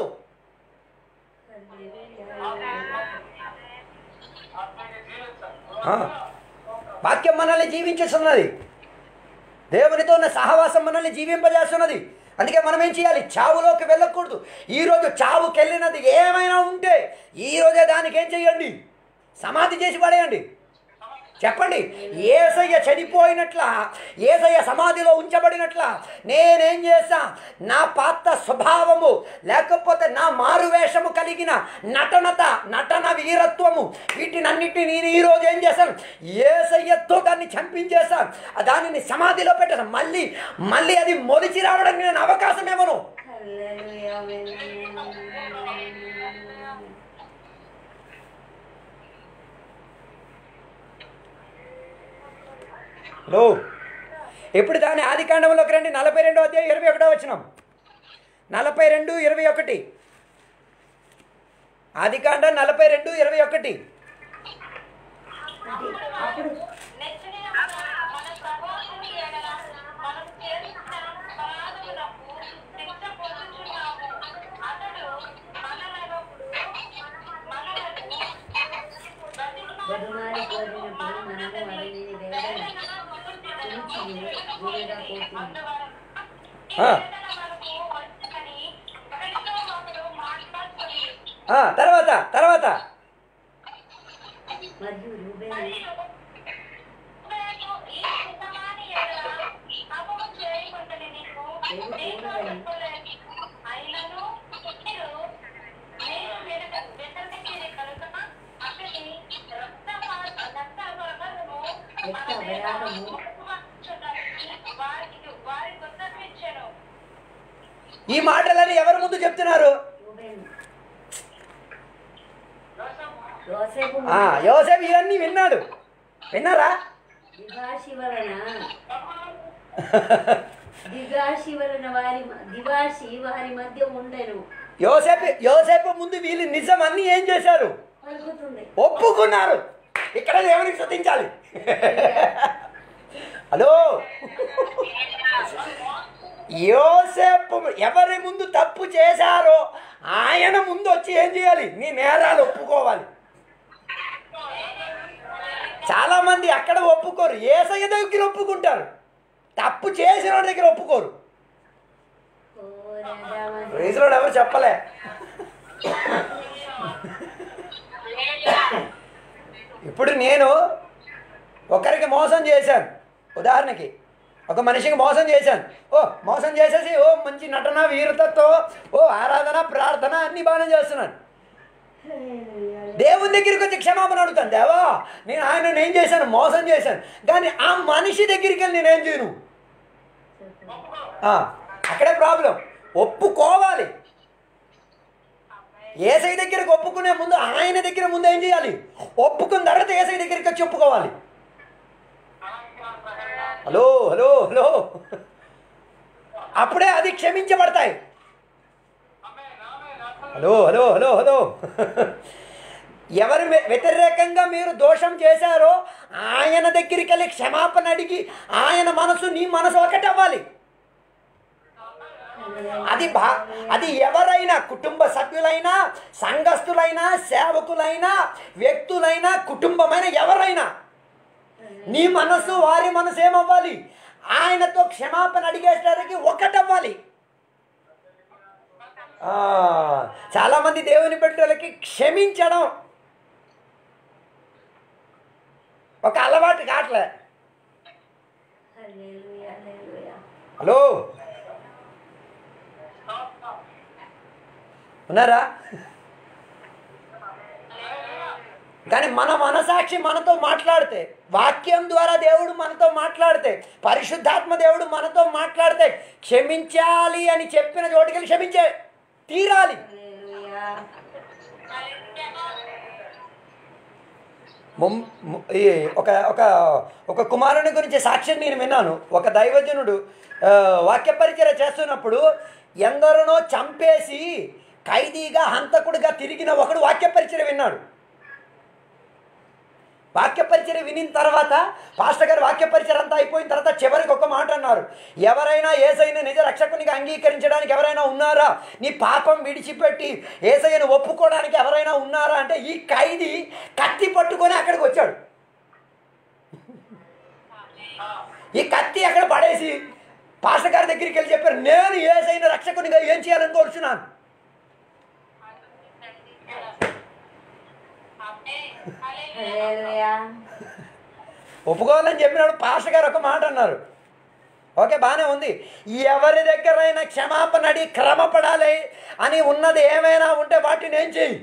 ఆ, వాక్యం మనల్ని జీవించేస్తున్నది దేవునితో ఉన్న సహవాసం మనల్ని జీవింపజేస్తున్నది అందుకే మనం ఏం చేయాలి చావులోకి వెళ్ళకూడదు ఈరోజు చావుకి వెళ్ళినది ఏమైనా ఉంటే ఈరోజే దానికి ఏం చేయండి సమాధి చేసి పడేయండి చెప్పండి ఏసయ్య చనిపోయినట్ల ఏసయ్య సమాధిలో ఉంచబడినట్ల నేనేం చేస్తా నా పాత స్వభావము లేకపోతే నా మారువేషము కలిగిన నటనత నటన వీరత్వము వీటినన్నిటిని నేను ఈరోజు ఏం చేశాను ఏసయ్యతో దాన్ని చంపించేస్తాను దానిని సమాధిలో పెట్టాను మళ్ళీ మళ్ళీ అది మొలిచి రావడానికి నేను అవకాశం ఇవ్వను హల్లెలూయా హల్లెలూయా లో ఎప్పుడు దాని ఆది కాండంలోకి రండి నలభై రెండో అధ్యాయం ఇరవై ఒకటో వచ్చినాం నలభై రెండు ఇరవై ఒకటి ఆది కాండం నలభై రెండు ఇరవై ఒకటి అప్పుడు నెచ్చిన మన ప్రభువుని ఎడల మనం చేసిన అపరాధములకు శిక్ష పొందుచున్నాము. అతడు మనలను మనలను బదుమారి కోరినప్పుడు మనము వారిని వేదన పిలిచి గురిగా పోతుంది ఆ. ఆ, తర్వాత తర్వాత మరియు రూబేను రక్త అపరాధము వారికి వారి గుర్తించాను ఈ మాటలని ఎవరి ముందు చెప్తున్నారు రూబేను యోసేపు ఆ, యోసేపు ఇవన్నీ విన్నాడు విన్నారా దివాషి వలన దిగాషి వలన వారి మ- దివాషి వారి మధ్య ఉండెను యోసేపు యోసేపు ముందు వీళ్ళు నిజం అన్నీ ఏం చేశారు పలుకుతుంది ఒప్పుకున్నారు ఇక్కడ దేవునికి శ్రద్ధించాలి హలో యోసేపు ఎవరి ముందు తప్పు చేశారో ఆయన ముందు వచ్చి ఏం చేయాలి నీ నేరాలు ఒప్పుకోవాలి చాలా మంది అక్కడ ఒప్పుకోరు ఏసయ్య దగ్గర ఒప్పుకుంటారు తప్పు చేసిన వాడి దగ్గర ఒప్పుకోరు ఓ రాజామణి. రీజన్ ఎవరు చెప్పలే ఇప్పుడు నేను ఒకరికి మోసం చేశాను ఉదాహరణకి ఒక మనిషికి మోసం చేశాను ఓ మోసం చేసేసి ఓ మంచి నటన వీరతతో ఓ ఆరాధన ప్రార్థన అన్ని బాగానే చేస్తున్నాను హల్లెలూయా. దేవుని దగ్గరికి వచ్చి క్షమాపణ అడుగుతాను దేవా నేను ఆయన ఏం చేశాను మోసం చేశాను కానీ ఆ మనిషి దగ్గరికి వెళ్ళి నేనేం చేయను ఆ, అక్కడే ప్రాబ్లం ఒప్పుకోవాలి ఏసై దగ్గరికి ఒప్పుకునే ముందు ఆయన దగ్గర ముందు ఏం చేయాలి ఒప్పుకున్న తర్వాత ఏసై దగ్గరికి వచ్చి ఒప్పుకోవాలి హలో హలో హలో అప్పుడే అది క్షమించబడతాయి హలో హలో హలో హలో ఎవరి వ్య- వ్యతిరేకంగా మీరు దోషం చేశారో ఆయన దగ్గరికి వెళ్ళి క్షమాపణ అడిగి ఆయన మనసు నీ మనసు ఒకటి అవ్వాలి అది బా అది ఎవరైనా కుటుంబ సభ్యులైనా సంఘస్థులైనా సేవకులైనా వ్యక్తులైనా కుటుంబమైన ఎవరైనా నీ మనసు వారి మనసు ఏమవ్వాలి ఆయనతో క్షమాపణ అడిగేసరికి ఒకటవ్వాలి ఆ, చాలామంది దేవుని బిడ్డలకి క్షమించడం ఒక అలవాటు కావట్లే హల్లెలూయా, హల్లెలూయా. హలో ఉన్నారా కానీ మన మనసాక్షి మనతో మాట్లాడితే వాక్యం ద్వారా దేవుడు మనతో మాట్లాడితే పరిశుద్ధాత్మ దేవుడు మనతో మాట్లాడితే క్షమించాలి అని చెప్పిన చోటుకెళ్ళి క్షమించే తీరాలి హల్లెలూయా. ముం- ము- ఈ ఒక ఒక ఒక కుమారుని గురించి సాక్ష్యం నేను విన్నాను ఒక దైవజనుడు ఆ, వాక్య పరిచయ చేస్తున్నప్పుడు ఎందరినో చంపేసి ఖైదీగా హంతకుడిగా తిరిగిన ఒకడు వాక్య పరిచయ విన్నాడు వాక్య పరిచయం వినిన తర్వాత పాస్టర్ గారు వాక్య పరిచయం అంతా అయిపోయిన తర్వాత చివరికి ఒక మాట అన్నారు ఎవరైనా ఏసైనా నిజ రక్షకునిగా అంగీకరించడానికి ఎవరైనా ఉన్నారా నీ పాపం విడిచిపెట్టి ఏసయ్యను ఒప్పుకోవడానికి ఎవరైనా ఉన్నారా అంటే ఈ ఖైదీ కత్తి పట్టుకొని అక్కడికి వచ్చాడు ఈ కత్తి అక్కడ పడేసి పాస్టర్ గారి దగ్గరికి వెళ్ళి చెప్పారు నేను ఏసైన రక్షకునిగా ఏం చేయాలని కోరుచున్నాను హల్లెలూయా. ఒప్పుకోవాలని చెప్పినప్పుడు పాస్టర్ గారు ఒక మాట అన్నారు ఓకే బాగానే ఉంది ఎవరి దగ్గరైనా క్షమాపణ అడి క్రమపడాలి అని ఉన్నది ఏమైనా ఉంటే వాటిని ఏం చెయ్యి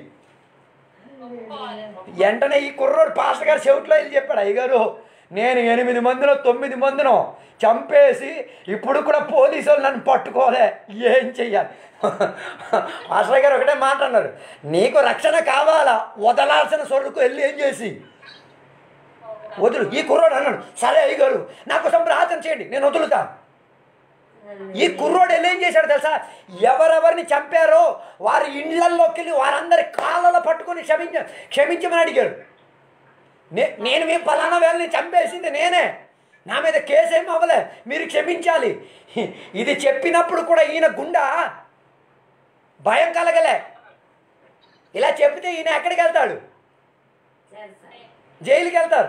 వెంటనే ఈ కుర్రోడు పాస్టర్ గారు చెవిట్లో వెళ్ళి చెప్పాడు అయ్యగారు నేను ఎనిమిది మందినో తొమ్మిది మందినో చంపేసి ఇప్పుడు కూడా పోలీసు వాళ్ళు నన్ను పట్టుకోలే ఏం చెయ్యాలి పాస్టర్ గారు ఒకటే మాట అన్నారు నీకు రక్షణ కావాలా వదలాల్సిన సొరుకు వెళ్ళి ఏం చేసి వదులు ఈ కుర్రోడు అన్నాడు సరే అయ్యగారు నా కోసం ప్రార్థన చేయండి నేను వదులుతా ఈ కుర్రోడు వెళ్ళి ఏం చేశాడు తెలుసా ఎవరెవరిని చంపారో వారి ఇండ్లల్లోకి వెళ్ళి వారందరి కాళ్ళలో పట్టుకొని క్షమించ క్షమించమని అడిగాడు నే నేను మీ పలానా వేళని చంపేసింది నేనే నా మీద కేసు ఏం అవ్వలే మీరు క్షమించాలి ఇది చెప్పినప్పుడు కూడా ఈయన గుండా భయం కలగలే ఇలా చెప్తే ఈయన ఎక్కడికి వెళ్తాడు చేస్తాను. జైలుకి వెళ్తారు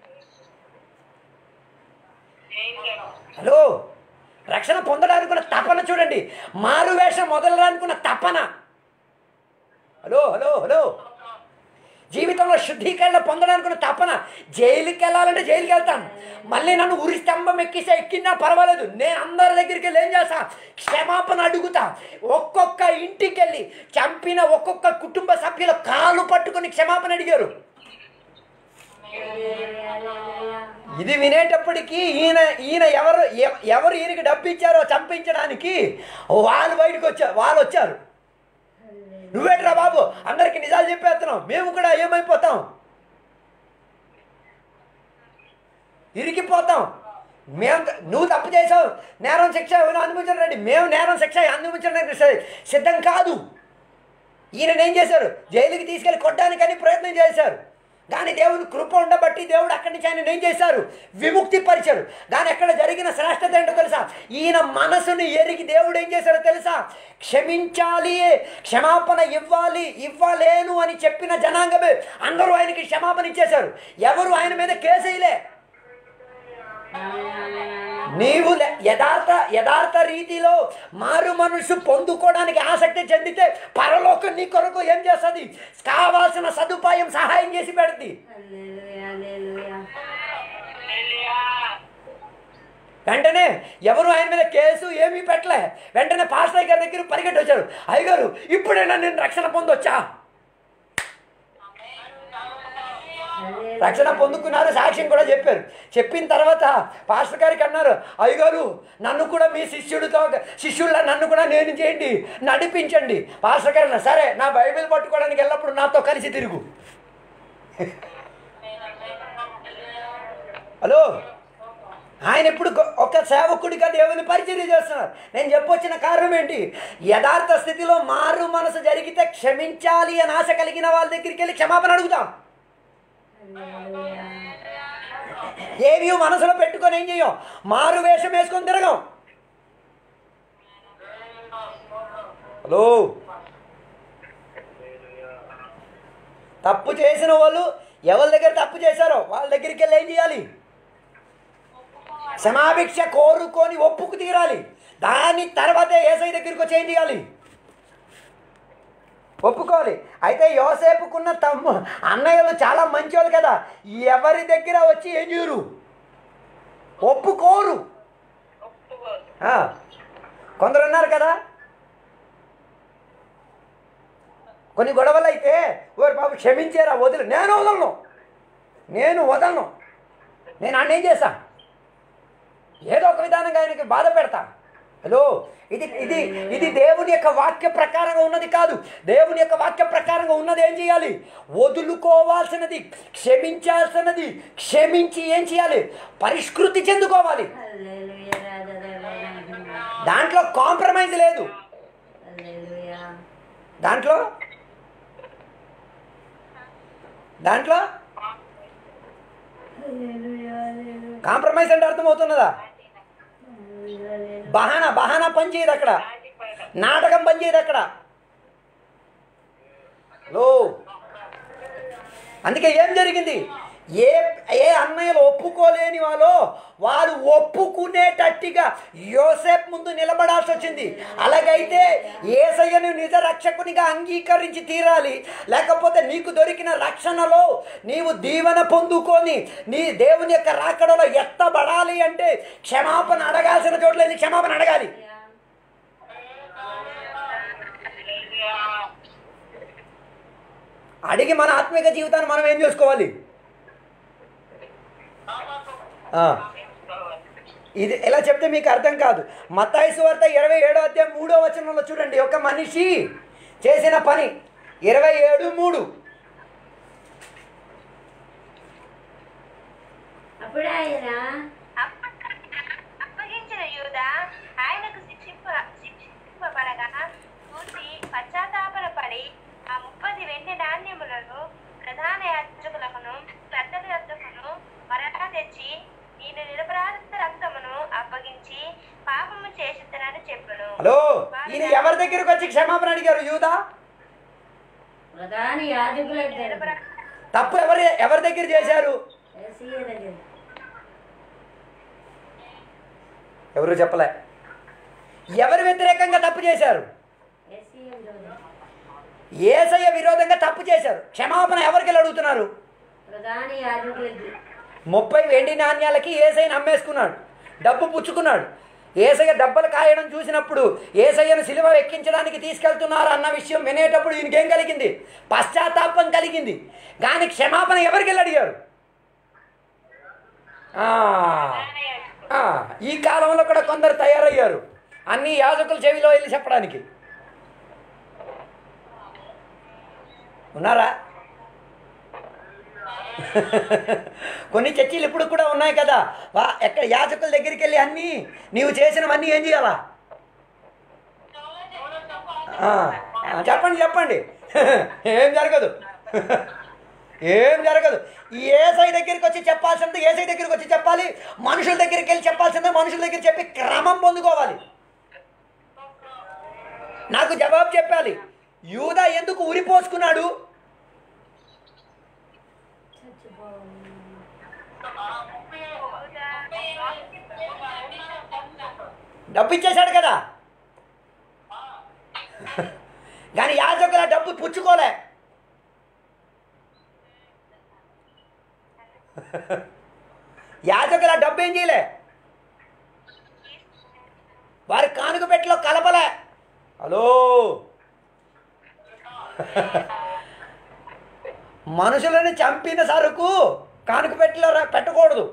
హలో రక్షణ పొందడానికి ఉన్న తపన చూడండి మారు వేషం మొదలడానికి ఉన్న తపన హలో హలో హలో జీవితంలో శుద్ధీకరణ పొందడానికి ఉన్న తపన జైలుకి వెళ్ళాలంటే జైలుకి వెళ్తాను మళ్ళీ నన్ను ఉరి స్తంభం ఎక్కిస్తే ఎక్కినా పర్వాలేదు నేను అందరి దగ్గరికి వెళ్ళి ఏం చేస్తా క్షమాపణ అడుగుతా ఒక్కొక్క ఇంటికి వెళ్ళి చంపిన ఒక్కొక్క కుటుంబ సభ్యుల కాలు పట్టుకొని క్షమాపణ అడిగారు హల్లెలూయా, హల్లెలూయా. ఇది వినేటప్పటికీ ఈయన ఈయన ఎవరు ఎవ- ఎవరు ఈయనకి డబ్బు ఇచ్చారో చంపించడానికి వాళ్ళు బయటకు వచ్చారు వాళ్ళు వచ్చారు నువ్వేట్రా బాబు అందరికి నిజాలు చెప్పేస్తున్నావు మేము కూడా ఏమైపోతాం ఇరికిపోతాం మేము నువ్వు తప్పు చేసావు నేరం శిక్ష అనుభవించడం రండి మేము నేరం శిక్ష అనుభవించడానికి సి- సిద్ధం కాదు ఈయన ఏం చేశారు జైలుకి తీసుకెళ్ళి కొట్టడానికని ప్రయత్నం చేశారు కానీ దేవుని కృప ఉండబట్టి దేవుడు అక్కడి నుంచి ఆయన ఏం చేశారు విముక్తి పరిచారు కానీ అక్కడ జరిగిన శ్రేష్టత ఏంటో తెలుసా ఈయన మనసుని ఎరిగి దేవుడు ఏం చేశారో తెలుసా క్షమించాలి క్షమాపణ ఇవ్వాలి ఇవ్వలేను అని చెప్పిన జనాంగమే అందరూ ఆయనకి క్షమాపణ ఇచ్చేశారు ఎవరు ఆయన మీద కేసేయలే ఆమేన్, ఆమేన్, ఆమేన్. నీవు లే- యథార్థ యథార్థ రీతిలో మారు మనసు పొందుకోవడానికి ఆసక్తి చెందితే పరలోకం నీ కొరకు ఏం చేస్తుంది కావాల్సిన సదుపాయం సహాయం చేసి పెడుతుంది హల్లెలూయా, హల్లెలూయా. వెంటనే ఎవరు ఆయన మీద కేసు ఏమీ పెట్టలే వెంటనే పాస్టర్ గారి దగ్గర పరిగెట్టి వచ్చారు అయ్యగారు ఇప్పుడైనా నేను రక్షణ పొందొచ్చా రక్షణ పొందుకున్నారు సాక్ష్యం కూడా చెప్పారు చెప్పిన తర్వాత పాస్టర్ గారికి అన్నారు అయ్యగారు నన్ను కూడా మీ శిష్యుడితో శిష్యుల్లా నన్ను కూడా నేను చేయండి నడిపించండి పాస్టర్ గారు అన్నారు, సరే నా బైబిల్ పట్టుకోవడానికి ఎల్లప్పుడు నాతో కలిసి తిరుగు హలో ఆయన ఇప్పుడు గొ- ఒక సేవకుడిగా దేవుని పరిచర్య చేస్తున్నారు నేను చెప్పొచ్చిన కారణం ఏంటి యథార్థ స్థితిలో మారు మనసు జరిగితే క్షమించాలి అని ఆశ కలిగిన వాళ్ళ దగ్గరికి వెళ్ళి క్షమాపణ అడుగుతాం ఏవి మనసులో పెట్టుకొని ఏం చెయ్యం మారు వేషం వేసుకొని తిరగం హలో తప్పు చేసిన వాళ్ళు ఎవరి దగ్గర తప్పు చేశారో వాళ్ళ దగ్గరికి వెళ్ళి ఏం చేయాలి క్షమాభిక్ష కోరుకొని ఒప్పుకు తీరాలి దాని తర్వాతే ఏసై దగ్గరికి వచ్చి ఏం చేయాలి ఒప్పుకోవాలి అయితే యోసేపుకున్న తమ్ము అన్నయ్యలు చాలా మంచివాళ్ళు కదా ఎవరి దగ్గర వచ్చి ఏం చేయరు ఒప్పుకోరు ఆ, కొందరు ఉన్నారు కదా కొన్ని గొడవలు అయితే ఓరి బాబు క్షమించారా వదిలి నేను వదలను నేను వదలను నేను ఆయన ఏం చేశా ఏదో ఒక విధానంగా ఆయనకి బాధ పెడతా హలో ఇది ఇది ఇది దేవుని యొక్క వాక్య ప్రకారంగా ఉన్నది కాదు దేవుని యొక్క వాక్య ప్రకారంగా ఉన్నది ఏం చేయాలి వదులుకోవాల్సినది క్షమించాల్సినది క్షమించి ఏం చేయాలి పరిష్కృతి చెందుకోవాలి హల్లెలూయా రాజా దేవా దాంట్లో కాంప్రమైజ్ లేదు హల్లెలూయా దాంట్లో దాంట్లో హల్లెలూయా హల్లెలూయా కాంప్రమైజ్ అంటే అర్థమవుతున్నదా బహానా బహానా పని చేయదు అక్కడ నాటకం పని చేయదు అక్కడ లో అందుకే ఏం జరిగింది ఏ ఏ అన్నయ్యలు ఒప్పుకోలేని వాళ్ళు వారు ఒప్పుకునేటట్టుగా యోసేపు ముందు నిలబడాల్సి వచ్చింది అలాగైతే ఏసయ్యను నిజ రక్షకునిగా అంగీకరించి తీరాలి లేకపోతే నీకు దొరికిన రక్షణలో నీవు దీవెన పొందుకొని నీ దేవుని యొక్క రాకడలో ఎత్తబడాలి అంటే క్షమాపణ అడగాల్సిన చోట్ల ఇది క్షమాపణ అడగాలి అడిగి మన ఆత్మిక జీవితాన్ని మనం ఏం చేసుకోవాలి ఆ. ఇది ఎలా చెప్తే మీకు అర్థం కాదు మత్తాయి సువార్త ఇరవై ఏడో అధ్యాయం మూడో వచనంలో చూడండి ఒక మనిషి చేసిన పని ఇరవై ఏడు మూడు అప్పుడు ఆయన అప్పగించిన యూద ఆయనకు శిక్షింప శిక్షింపబడగా చూసి పశ్చాత్తాపన పడి ఆ ముప్పది వెండి నాణ్యములను ప్రధాన యాజకులకును పెద్దల యొద్దకును మరలా తెచ్చి నేను నిరపరాధ రక్తమును అప్పగించి పాపము చేసిద్దనని చెప్పును హలో ఈయన ఎవరి దగ్గరికి వచ్చి క్షమాపణ అడిగారు యూదా ప్రధాని యాజకుల దగ్గర తప్పు ఎవరి ఎవరి దగ్గర చేశారు ఏసీయ దగ్గర ఎవరు చెప్పలే ఎవరు వ్యతిరేకంగా తప్పు చేశారు ఏసీయ విరోధం ఏసయ్య విరోధంగా తప్పు చేశారు క్షమాపణ ఎవరికి వెళ్ళి అడుగుతున్నారు ప్రధాని యాజకులకి ముప్పై వెండి నాణ్యాలకి ఏసైని అమ్మేసుకున్నాడు డబ్బు పుచ్చుకున్నాడు ఏసయ్య డబ్బలు కాయడం చూసినప్పుడు ఏసయ్యను సిలువ ఎక్కించడానికి తీసుకెళ్తున్నారు అన్న విషయం వినేటప్పుడు ఈయనకేం కలిగింది పశ్చాత్తాపం కలిగింది కానీ క్షమాపణ ఎవరికి వెళ్ళి అడిగారు ఆ, ఆ, ఈ కాలంలో కూడా కొందరు తయారయ్యారు అన్ని యాజకుల చెవిలో వెళ్ళి చెప్పడానికి ఉన్నారా కొన్ని చర్చలు ఇప్పుడు కూడా ఉన్నాయి కదా వా ఎక్కడ యాజకుల దగ్గరికి వెళ్ళి అన్నీ నీవు చేసినవన్నీ ఏం చేయాలా ఆ, ఆ, చెప్పండి చెప్పండి ఏం జరగదు ఏం జరగదు ఈ ఏసై దగ్గరికి వచ్చి చెప్పాల్సింది ఏసై దగ్గరికి వచ్చి చెప్పాలి మనుషుల దగ్గరికి వెళ్ళి చెప్పాల్సిందే మనుషుల దగ్గర చెప్పి క్రమం పొందుకోవాలి నాకు జవాబు చెప్పాలి యూదా ఎందుకు ఉరిపోసుకున్నాడు డబ్బు ఇచ్చేశాడు కదా కానీ యాజకుల డబ్బు పుచ్చుకోలే యాజకుల డబ్బు ఏం చేయలే వారి కానుక పెట్టిలో కలపలే హలో మనుషులను చంపిన సరుకు కానుక పెట్టలేరా పెట్టకూడదు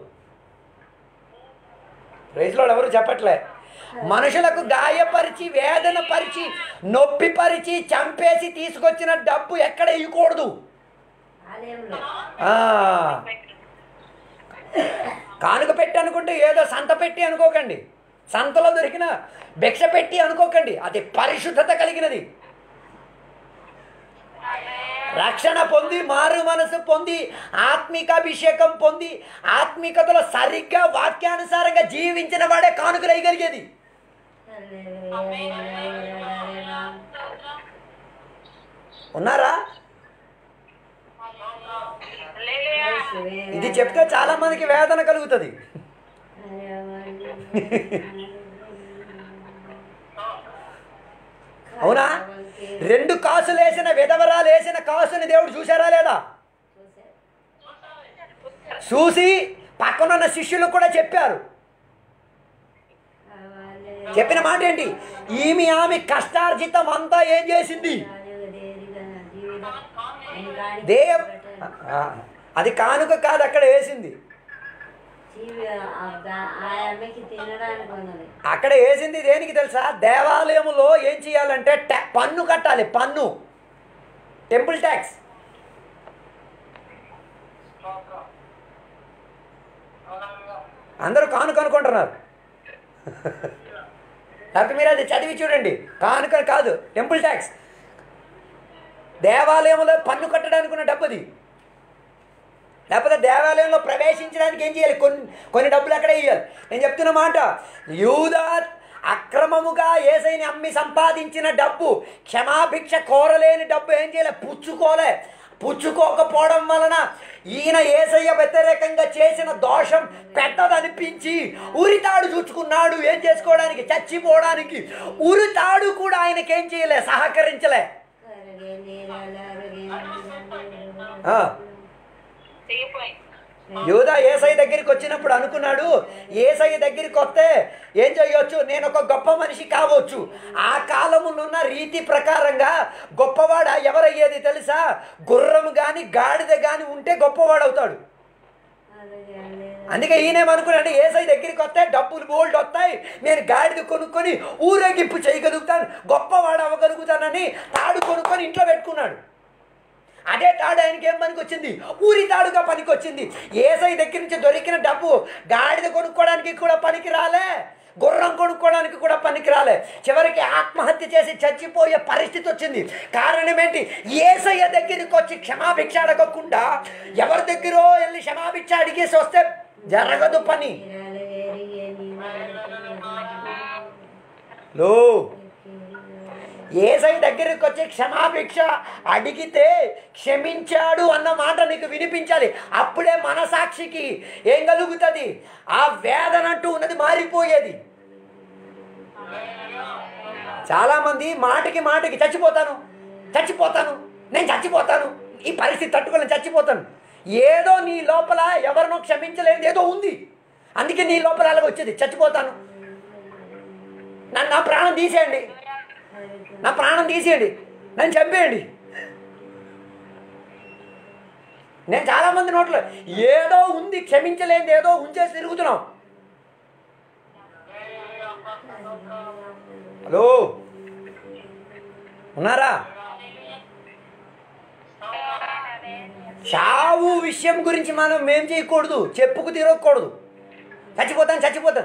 రైతులో ఎవరు చెప్పట్లే మనుషులకు గాయపరిచి వేదన పరిచి నొప్పి పరిచి చంపేసి తీసుకొచ్చిన డబ్బు ఎక్కడ ఇవ్వకూడదు ఆలయంలో ఆ, కానుక పెట్టి అనుకుంటే ఏదో సంత పెట్టి అనుకోకండి సంతలో దొరికిన భిక్ష పెట్టి అనుకోకండి అది పరిశుద్ధత కలిగినది రక్షణ పొంది మారు మనసు పొంది ఆత్మిక అభిషేకం పొంది ఆత్మికతలో సరిగ్గా వాక్యానుసారంగా జీవించిన వాడే కానుకలు వేయగలిగేది ఉన్నారా ఇది చెప్తే చాలా మందికి వేదన కలుగుతుంది అవునా రెండు కాసులు వేసిన విధవరాలు వేసిన కాసుని దేవుడు చూసారా లేదా చూసి పక్కనున్న శిష్యులు కూడా చెప్పారు చెప్పిన మాట ఏంటి ఈమె ఆమె కష్టార్జితం అంతా ఏం చేసింది దేవ్ ఆ, అది కానుక కాదు అక్కడ వేసింది ఆమెకి తినడానికి ఉన్నది అక్కడ వేసింది దేనికి తెలుసా దేవాలయంలో ఏం చేయాలంటే ట్యా- పన్ను కట్టాలి పన్ను టెంపుల్ ట్యాక్స్ అందరూ కానుక అనుకుంటున్నారు లేకపోతే మీరు అది చదివి చూడండి కానుక కాదు టెంపుల్ ట్యాక్స్ దేవాలయంలో పన్ను కట్టడానికి ఉన్న డబ్బుది లేకపోతే దేవాలయంలో ప్రవేశించడానికి ఏం చేయాలి కొన్ని కొన్ని డబ్బులు అక్కడే ఇవ్వాలి నేను చెప్తున్న మాట యూదా అక్రమముగా ఏసైని అమ్మి సంపాదించిన డబ్బు క్షమాభిక్ష కోరలేని డబ్బు ఏం చేయలే పుచ్చుకోలే పుచ్చుకోకపోవడం వలన ఈయన ఏసయ్య వ్యతిరేకంగా చేసిన దోషం పెద్దదనిపించి ఉరితాడు చూచుకున్నాడు ఏం చేసుకోవడానికి చచ్చిపోవడానికి ఉరితాడు కూడా ఆయనకేం చేయలే సహకరించలే ఆ. యూదా ఏసై దగ్గరికి వచ్చినప్పుడు అనుకున్నాడు ఏసై దగ్గరికి వస్తే ఏం చేయొచ్చు నేను ఒక గొప్ప మనిషి కావచ్చు ఆ కాలములో ఉన్న రీతి ప్రకారంగా గొప్పవాడ ఎవరయ్యేది తెలుసా గుర్రం కానీ గాడిద కానీ ఉంటే గొప్పవాడు అవుతాడు అందుకే ఈయనేమనుకున్నాడు ఏసై దగ్గరికి వస్తే డబ్బులు బోల్డ్ వస్తాయి నేను గాడిద కొనుక్కొని ఊరేగింపు చేయగలుగుతాను గొప్పవాడు అవ్వగలుగుతానని తాడు కొనుక్కొని ఇంట్లో పెట్టుకున్నాడు అదే తాడు ఆయనకి ఏం పనికి వచ్చింది ఊరి తాడుగా పనికి వచ్చింది ఏసై దగ్గర నుంచి దొరికిన డబ్బు గాడిద కొనుక్కోవడానికి కూడా పనికి రాలే గుర్రం కొనుక్కోవడానికి కూడా పనికి రాలే చివరికి ఆత్మహత్య చేసి చచ్చిపోయే పరిస్థితి వచ్చింది కారణం ఏంటి ఏసయ్య దగ్గరికి వచ్చి క్షమాభిక్ష అడగకుండా ఎవరి దగ్గరో వెళ్ళి క్షమాభిక్ష అడిగేసి వస్తే జరగదు పని లో ఏసై దగ్గరికి వచ్చి క్షమాభిక్ష అడిగితే క్షమించాడు అన్న మాట నీకు వినిపించాలి అప్పుడే మనసాక్షికి ఏం కలుగుతుంది ఆ వేదన అంటూ ఉన్నది మారిపోయేది చాలామంది మాటకి మాటకి చచ్చిపోతాను చచ్చిపోతాను నేను చచ్చిపోతాను ఈ పరిస్థితి తట్టుకోలేను చచ్చిపోతాను ఏదో నీ లోపల ఎవరినో క్షమించలేదు ఏదో ఉంది అందుకే నీ లోపల అలాగ వచ్చేది చచ్చిపోతాను నన్ను నా ప్రాణం తీసేయండి నా ప్రాణం తీసేయండి నన్ను చంపేయండి నేను చాలామంది నోట్లో ఏదో ఉంది క్షమించలేనిది ఏదో ఉంచేసి తిరుగుతున్నాం హలో ఉన్నారా చావు విషయం గురించి మనం ఏం చేయకూడదు చెప్పుకు తిరగకూడదు చచ్చిపోతాను చచ్చిపోతాను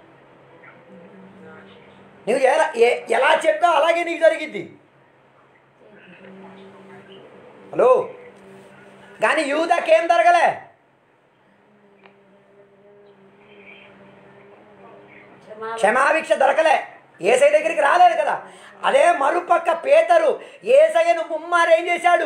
నువ్వు ఎలా ఏ- ఎలా చెప్తావు అలాగే నీకు జరిగిద్ది హలో కానీ యూదాకేం జరగలే క్షమాభిక్ష దొరకలే ఏసై దగ్గరికి రాలేదు కదా అదే మరుపక్క పేతరు ఏసయ్యను ముమ్మారు ఏం చేశాడు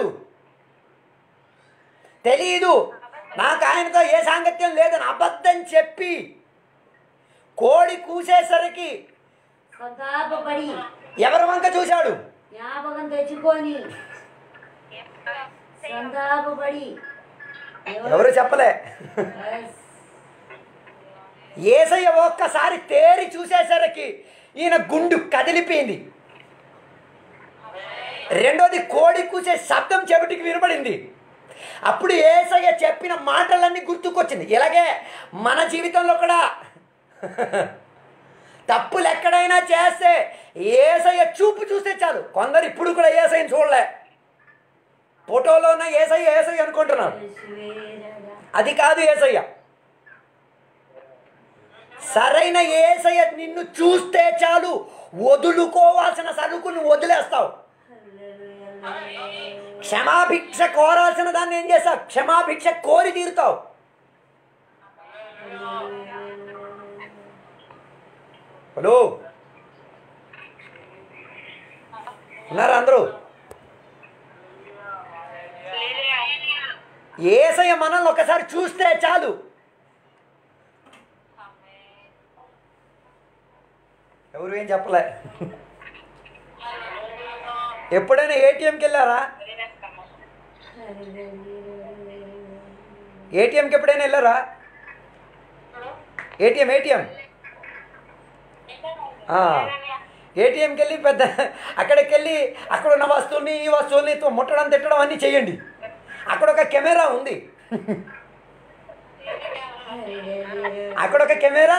తెలీదు నాకు ఆయనతో ఏ సాంగత్యం లేదని అబద్ధం చెప్పి కోడి కూసేసరికి సంతాపపడి ఎవరి వంక చూశాడు జ్ఞాపకం తెచ్చుకొని సంతాపపడి ఎవరు చెప్పలే Yes. ఏసయ్య ఒక్కసారి తేరి చూసేసరికి ఈయన గుండు కదిలిపోయింది రెండోది కోడి కూసే శబ్దం చెవిటికి వినపడింది అప్పుడు ఏసయ్య చెప్పిన మాటలన్నీ గుర్తుకొచ్చింది ఇలాగే మన జీవితంలో కూడా తప్పులు ఎక్కడైనా చేస్తే ఏసయ్య చూపు చూస్తే చాలు కొందరు ఇప్పుడు కూడా ఏసయ్యని చూడలే ఫోటోలో ఉన్న ఏసయ్య ఏసయ్య అనుకుంటున్నారు అది కాదు ఏసయ్య సరైన ఏసయ్య నిన్ను చూస్తే చాలు వదులుకోవాల్సిన సరుకును వదిలేస్తావు క్షమాభిక్ష కోరాల్సిన దాన్ని ఏం చేస్తావు క్షమాభిక్ష కోరి తీరుతావు హలో ఉన్నారా అందరూ ఏసయ్య మనల్ని ఒకసారి చూస్తే చాలు ఎవరు ఏం చెప్పలే ఎప్పుడైనా ఏటీఎంకి వెళ్ళారా ఏటీఎంకి ఎప్పుడైనా వెళ్ళారా ఏటీఎం ఏటీఎం ఏటీఎంకి వెళ్ళి పెద్ద అక్కడికి వెళ్ళి అక్కడ ఉన్న వస్తువుని ఈ వస్తువుని తో ముట్టడం తిట్టడం అన్నీ చేయండి అక్కడ ఒక కెమెరా ఉంది అక్కడ ఒక కెమెరా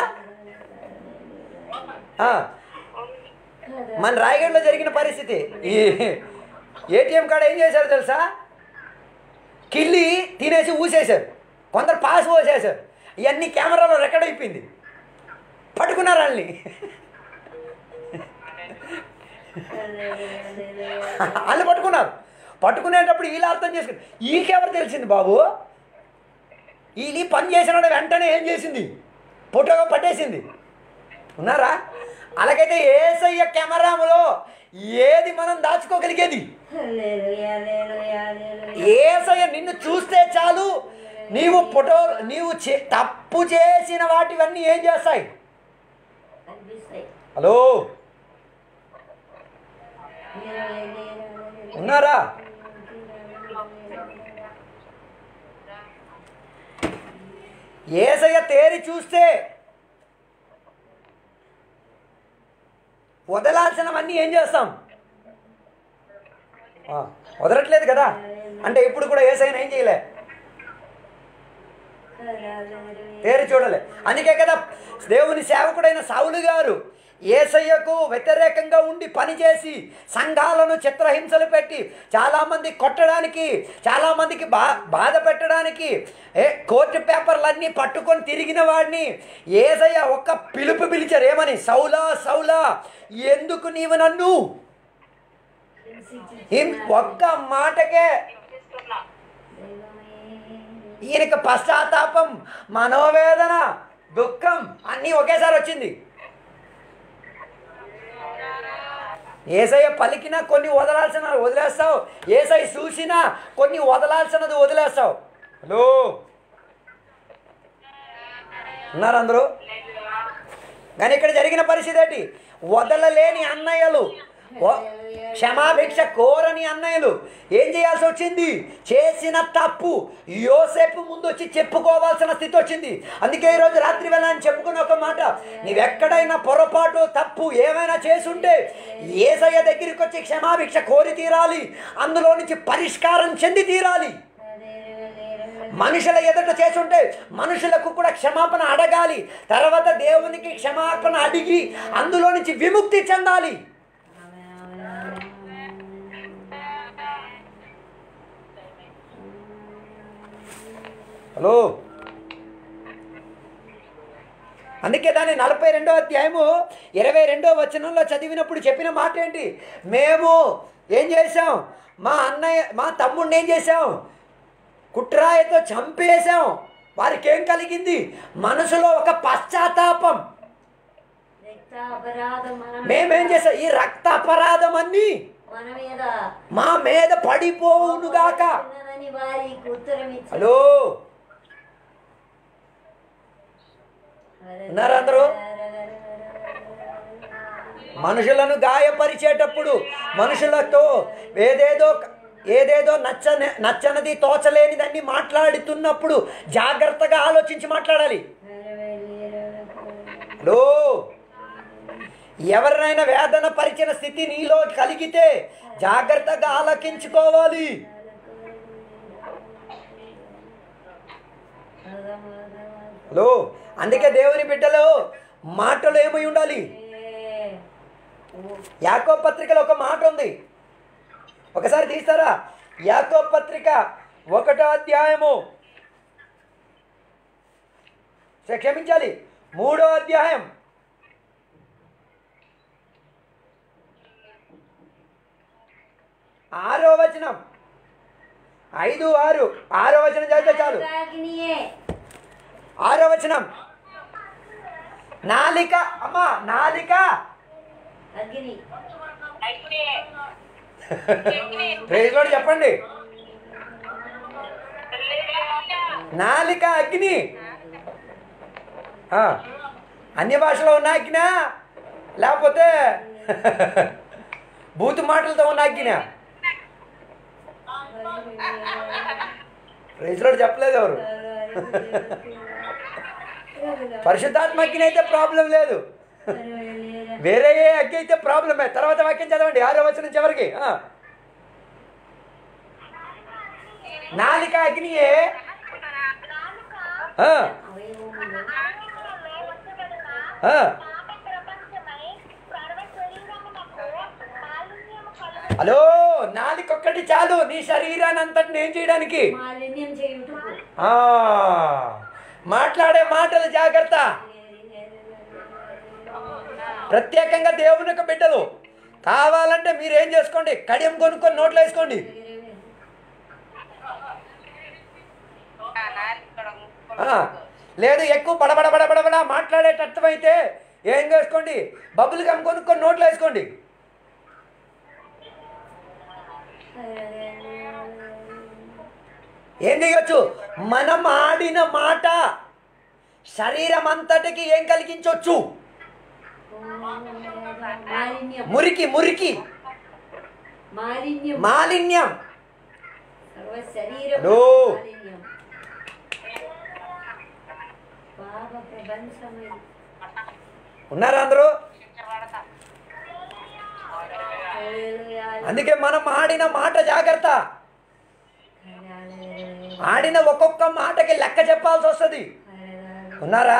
ఆ, మన రాయగఢ్లో జరిగిన పరిస్థితి ఈ ఏటీఎం కాడ ఏం చేశారు తెలుసా కిల్లి తినేసి ఊసేశారు కొందరు పాస్ పోసేశారు ఇవన్నీ కెమెరాలో రికార్డ్ అయిపోయింది పట్టుకున్నారు వాళ్ళని వాళ్ళు పట్టుకున్నారు పట్టుకునేటప్పుడు వీళ్ళు అర్థం చేసుకుని వీళ్ళకెవరు తెలిసింది బాబు వీళ్ళు ఈ పని చేసిన వెంటనే ఏం చేసింది ఫోటోగా పట్టేసింది ఉన్నారా అలాగైతే ఏసయ్య కెమెరాలో ఏది మనం దాచుకోగలిగేది ఏసయ్య నిన్ను చూస్తే చాలు నీవు ఫోటో నీవు చే- తప్పు చేసిన వాటివన్నీ ఏం చేస్తాయి అనిపిస్తాయి హలో ఉన్నారా ఏసయ్య తేరి చూస్తే వదలాల్సినవన్నీ ఏం చేస్తాం ఆ, వదలట్లేదు కదా అంటే ఇప్పుడు కూడా ఏసైనా ఏం చేయలే తేరి చూడలే అందుకే కదా దేవుని సేవకుడైన సావులు గారు ఏసయ్యకు వ్యతిరేకంగా ఉండి పనిచేసి సంఘాలను చిత్రహింసలు పెట్టి చాలామంది కొట్టడానికి చాలామందికి బా బాధ పెట్టడానికి ఏ కోర్టు పేపర్లన్నీ పట్టుకొని తిరిగిన వాడిని ఏసయ్య ఒక్క పిలుపు పిలిచారు ఏమని సౌలా సౌలా ఎందుకు నీవు నన్ను హిం- ఒక్క మాటకే ఈయనకి పశ్చాత్తాపం మనోవేదన దుఃఖం అన్నీ ఒకేసారి వచ్చింది ఏసయ్య పలికినా కొన్ని వదలాల్సిన వదిలేస్తావు ఏసై చూసినా కొన్ని వదలాల్సినది వదిలేస్తావు హలో ఉన్నారు అందరూ కానీ ఇక్కడ జరిగిన పరిస్థితి ఏంటి వదలలేని అన్నయ్యలు వ- క్షమాభిక్ష కోరని అన్నయ్యలు ఏం చేయాల్సి వచ్చింది చేసిన తప్పు యోసేపు ముందు వచ్చి చెప్పుకోవాల్సిన స్థితి వచ్చింది అందుకే ఈరోజు రాత్రి వేళ అని చెప్పుకున్న ఒక మాట నీవెక్కడైనా పొరపాటు తప్పు ఏమైనా చేసుంటే ఏసయ్య దగ్గరికి వచ్చి క్షమాభిక్ష కోరి తీరాలి అందులో నుంచి పరిష్కారం చెంది తీరాలి మనుషుల ఎదుట చేసుంటే మనుషులకు కూడా క్షమాపణ అడగాలి తర్వాత దేవునికి క్షమాపణ అడిగి అందులో నుంచి విముక్తి చెందాలి హలో అందుకే దాన్ని నలభై రెండో అధ్యాయము ఇరవై రెండో వచనంలో చదివినప్పుడు చెప్పిన మాట ఏంటి మేము ఏం చేసాం మా అన్నయ్య మా తమ్ముడిని ఏం చేసాం కుట్రాయతో చంపేశాం వారికి ఏం కలిగింది మనసులో ఒక పశ్చాత్తాపం రక్త అపరాధం మన మేమేం చేసాం ఈ రక్త అపరాధం అన్ని మన మీద మా మీద పడిపోవునుగాక ఉన్నదని వారికి ఉత్తరం ఇచ్చి హలో ఉన్నారా అందరూ? మనుషులను గాయపరిచేటప్పుడు మనుషులతో ఏదేదో ఏదేదో నచ్చని నచ్చనిది తోచలేనిదని మాట్లాడుతున్నప్పుడు జాగ్రత్తగా ఆలోచించి మాట్లాడాలి హలో ఎవరినైనా వేదన పరిచిన స్థితి నీలో కలిగితే జాగ్రత్తగా ఆలకించుకోవాలి హలో అందుకే దేవుని బిడ్డలు మాటలు ఏమై ఉండాలి యాకో పత్రికలో ఒక మాట ఉంది ఒకసారి తీస్తారా యాకో పత్రిక ఒకటో అధ్యాయము సరే, క్షమించాలి మూడో అధ్యాయం ఆరో వచనం ఐదు ఆరు ఆరో వచనం చదివితే చాలు అగ్నియే ఆరో వచనం నాలిక అమ్మా నాలిక అగ్ని ప్రేజ్ కూడా చెప్పండి నాలిక అగ్ని ఆ, అన్య భాషలో ఉన్న అగ్న లేకపోతే బూతు మాటలతో ఉన్న అగ్న ప్రైజ్ కూడా చెప్పలేదు ఎవరు పరిశుద్ధాత్మ అగ్ని అయితే ప్రాబ్లం లేదు వేరే ఏ అగ్గి అయితే ప్రాబ్లమే తర్వాత వాక్యం చదవండి ఆరో వచనం చివరికి ఆ. నాలిక అగ్నియే ఆ, ఆ. హలో నాలిక ఒక్కటి చాలు నీ శరీరాన్ని అంతటిని ఏం చేయడానికి మాలిన్యం చేయుటకు ఆ, మాట్లాడే మాటలు జాగ్రత్త ప్రత్యేకంగా దేవుని యొక్క బిడ్డలు కావాలంటే మీరు ఏం చేసుకోండి కడియం కొనుక్కొని నోట్లో వేసుకోండి ఆ, లేదు ఎక్కువ బడబడ బడబడబడ మాట్లాడేటట్టయితే ఏం చేసుకోండి బబుల్ గమ్ కొనుక్కొని నోట్లో వేసుకోండి ఏం చేయొచ్చు మనం ఆడిన మాట శరీరం అంతటికి ఏం కలిగించవచ్చు మాలిన్యం మురికి మురికి మాలిన్యం మాలిన్యం సర్వ శరీరం హలో. మాలిన్యం పాప ప్రపంచమై ఉన్నారా అందరూ హల్లెలూయా. అందుకే మనం ఆడిన మాట జాగ్రత్త ఆడిన ఒక్కొక్క మాటకి లెక్క చెప్పాల్సి వస్తుంది ఉన్నారా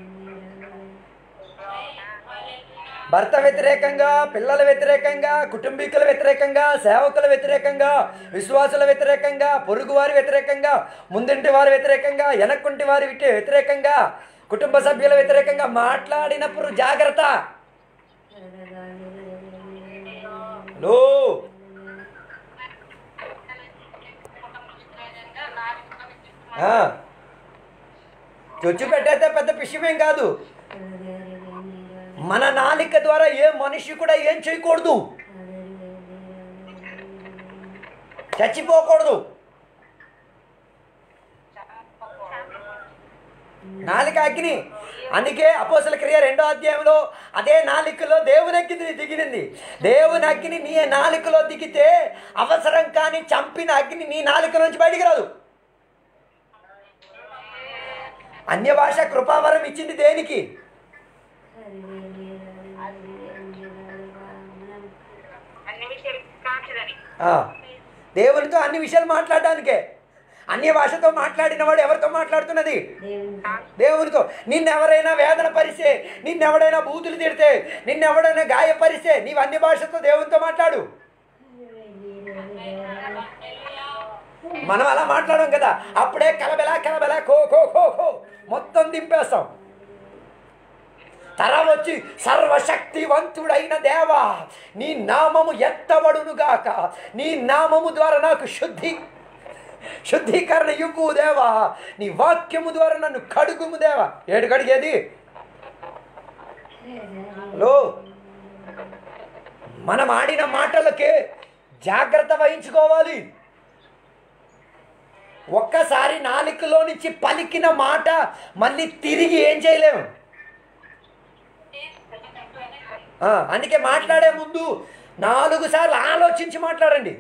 భర్త వ్యతిరేకంగా పిల్లల వ్యతిరేకంగా కుటుంబీకుల వ్యతిరేకంగా సేవకుల వ్యతిరేకంగా విశ్వాసుల వ్యతిరేకంగా పొరుగు వారి వ్యతిరేకంగా ముందుంటి వారి వ్యతిరేకంగా వెనక్కుంటి వారి విటే- వ్యతిరేకంగా కుటుంబ సభ్యుల వ్యతిరేకంగా మాట్లాడినప్పుడు జాగ్రత్త హలో ఆ. చొచ్చు పెట్టయితే పెద్ద విషయమేం కాదు మన నాలిక ద్వారా ఏ మనిషి కూడా ఏం చేయకూడదు చచ్చిపోకూడదు నాలిక అగ్ని అందుకే అపోసల క్రియ రెండో అధ్యాయంలో అదే నాలికలో దేవుని అగ్ని దిగినింది దేవుని అగ్ని నీ నాలికలో దిగితే అవసరం కానీ చంపిన అగ్ని నీ నాలిక నుంచి బయటికి రాదు అన్య భాష కృపావరం ఇచ్చింది దేనికి అన్ని విషయాలు కాంచదని ఆ, దేవునితో అన్ని విషయాలు మాట్లాడడానికే అన్య భాషతో మాట్లాడిన వాడు ఎవరితో మాట్లాడుతున్నది దేవునితో నిన్నెవరైనా వేదన పరిస్తే నిన్నెవడైనా బూతులు తిడితే నిన్నెవడైనా గాయపరిస్తే నీవు అన్య భాషతో దేవునితో మాట్లాడు మనం అలా మాట్లాడం కదా అప్పుడే కలబెలా కలబెలా కో కో కో కో మొత్తం దింపేస్తాం తర వచ్చి సర్వశక్తివంతుడైన దేవా నీ నామము ఎత్తబడునుగాక నీ నామము ద్వారా నాకు శుద్ధి శుద్ధీకరణ ఇవ్వు దేవా నీ వాక్యము ద్వారా నన్ను కడుగుము దేవా ఏడు కడిగేది హలో మనం ఆడిన మాటలకే జాగ్రత్త వహించుకోవాలి ఒక్కసారి నాలుకలో నుంచి పలికిన మాట మళ్ళీ తిరిగి ఏం చేయలేము ఆ, అందుకే మాట్లాడే ముందు నాలుగు సార్లు ఆలోచించి మాట్లాడండి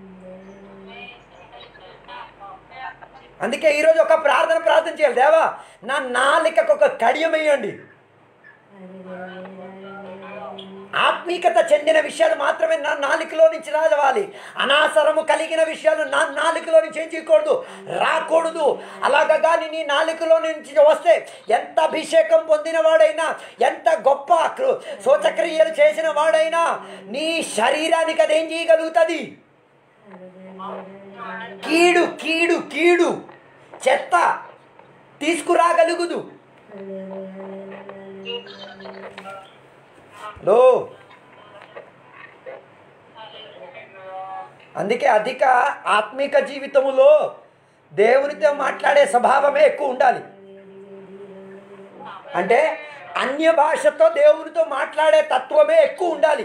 అందుకే ఈరోజు ఒక ప్రార్థన ప్రార్థన చేయాలి దేవా నా నాలికకు ఒక కడియం వేయండి ఆత్మీకత చెందిన విషయాలు మాత్రమే నా నాలుకలో నుంచి రావాలి అనాసరము కలిగిన విషయాలు నా నాలుకలో నుంచి ఏం చేయకూడదు రాకూడదు అలాగా కానీ నీ నాలుకలో నుంచి వస్తే ఎంత అభిషేకం పొందిన వాడైనా ఎంత గొప్ప కృ- శోచక్రియలు చేసిన వాడైనా నీ శరీరానికి అదేం చేయగలుగుతుంది కీడు కీడు కీడు చెత్త తీసుకురాగలుగుదు హలో అందుకే అధిక ఆత్మిక జీవితములో దేవునితో మాట్లాడే స్వభావమే ఎక్కువ ఉండాలి అంటే అన్య భాషతో దేవునితో మాట్లాడే తత్వమే ఎక్కువ ఉండాలి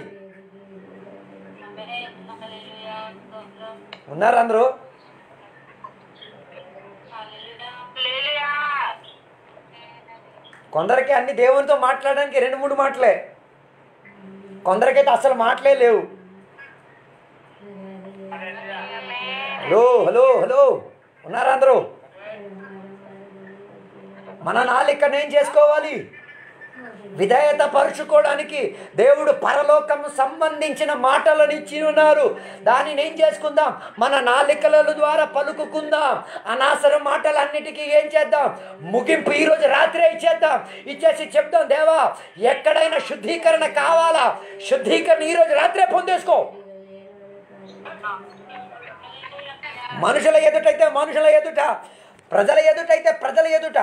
ఉన్నారు అందరూ హల్లెలూయా. కొందరికి అన్ని దేవునితో మాట్లాడడానికి రెండు మూడు మాటలే కొందరికైతే అసలు మాటలే లేవు హలో హలో హలో ఉన్నారా అందరూ మన నాలికను ఏం చేసుకోవాలి విధేయత పరుచుకోవడానికి దేవుడు పరలోకం సంబంధించిన మాటలను ఇచ్చి ఉన్నారు దానిని ఏం చేసుకుందాం మన నాలికల ద్వారా పలుకుకుందాం అనవసరం మాటలన్నిటికీ ఏం చేద్దాం ముగింపు ఈరోజు రాత్రే ఇచ్చేద్దాం ఇచ్చేసి చెప్దాం దేవా ఎక్కడైనా శుద్ధీకరణ కావాలా శుద్ధీకరణ ఈరోజు రాత్రే పొందేసుకో మనుషుల ఎదుటైతే మనుషుల ఎదుట ప్రజల ఎదుటైతే ప్రజల ఎదుట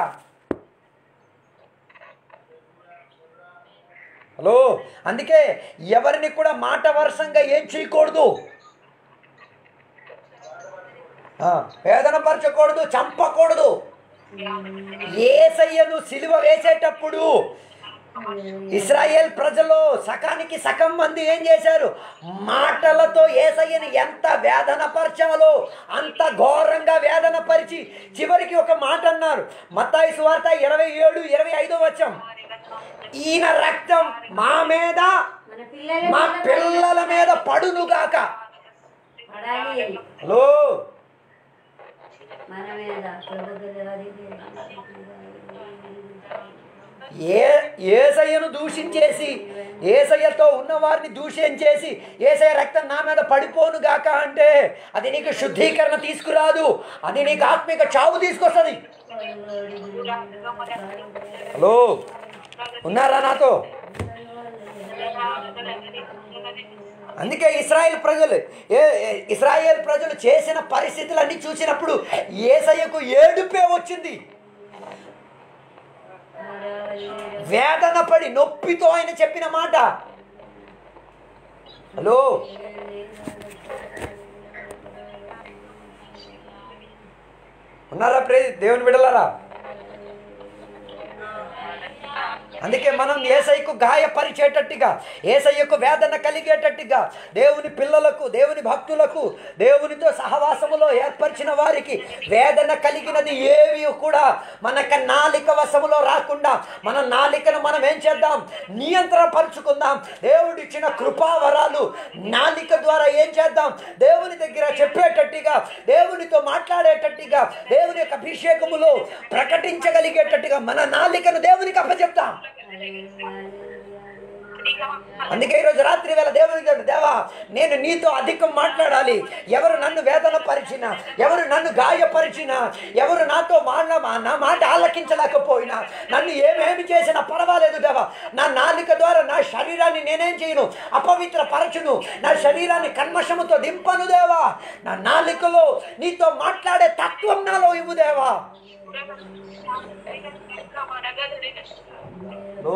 హలో అందుకే ఎవరిని కూడా మాట వరుసంగా ఏం చేయకూడదు ఆ, వేదన పరచకూడదు చంపకూడదు ఏసయ్యను సిలువ వేసేటప్పుడు ఇస్రాయేల్ ప్రజలు సకానికి సగం మంది ఏం చేశారు మాటలతో ఏసయ్యని ఎంత వేదన పరచాలో అంత ఘోరంగా వేదన పరిచి చివరికి ఒక మాట అన్నారు మత్తాయి సువార్త ఇరవై ఏడు ఇరవై ఐదో వచ్చం ఈయన రక్తం మా మీద మన పిల్లల మా మీద పిల్లల మీద పడునుగాక పడాలి హలో మన మీద ఏ ఏసయ్యను దూషించేసి ఏసయ్యతో ఉన్న వారిని దూషించేసి ఏసయ్య రక్తం నా మీద పడిపోను గాక అంటే అది నీకు శుద్ధీకరణ తీసుకురాదు అది నీకు ఆత్మిక చావు తీసుకొస్తుంది హలో ఉన్నారా నాతో అందుకే ఇస్రాయేల్ ప్రజలు ఏ ఏ- ఇస్రాయేల్ ప్రజలు చేసిన పరిస్థితులన్నీ చూసినప్పుడు ఏసయ్యకు ఏడుపే వచ్చింది వేదన పడి నొప్పితో ఆయన చెప్పిన మాట హలో ఉన్నారా ప్రే దేవుని విడలరా అందుకే మనం ఏసయ్యకు గాయపరిచేటట్టుగా ఏసయ్యకు వేదన కలిగేటట్టుగా దేవుని పిల్లలకు దేవుని భక్తులకు దేవునితో సహవాసములో ఏర్పరిచిన వారికి వేదన కలిగినది ఏవి కూడా మనక నాలిక వశములో రాకుండా మన నాలికను మనం ఏం చేద్దాం నియంత్రణ పరుచుకుందాం దేవుడు ఇచ్చిన కృపావరాలు నాలిక ద్వారా ఏం చేద్దాం దేవుని దగ్గర చెప్పేటట్టుగా దేవునితో మాట్లాడేటట్టుగా దేవుని యొక్క అభిషేకములో ప్రకటించగలిగేటట్టుగా మన నాలికను దేవునికి అప్పచెప్తాం అందుకే ఈరోజు రాత్రి వేళ దేవునికి చెప్పు, దేవా నేను నీతో అధికం మాట్లాడాలి ఎవరు నన్ను వేదన పరిచినా ఎవరు నన్ను గాయపరిచినా ఎవరు నాతో మాట నా మాట ఆలకించలేకపోయినా నన్ను ఏమేమి చేసినా పర్వాలేదు దేవా నా నాలిక ద్వారా నా శరీరాన్ని నేనేం చేయను అపవిత్ర పరచును నా శరీరాన్ని కన్మషముతో దింపను దేవా నా నాలికలో నీతో మాట్లాడే తత్వం నాలో ఇవ్వు దేవా ఓ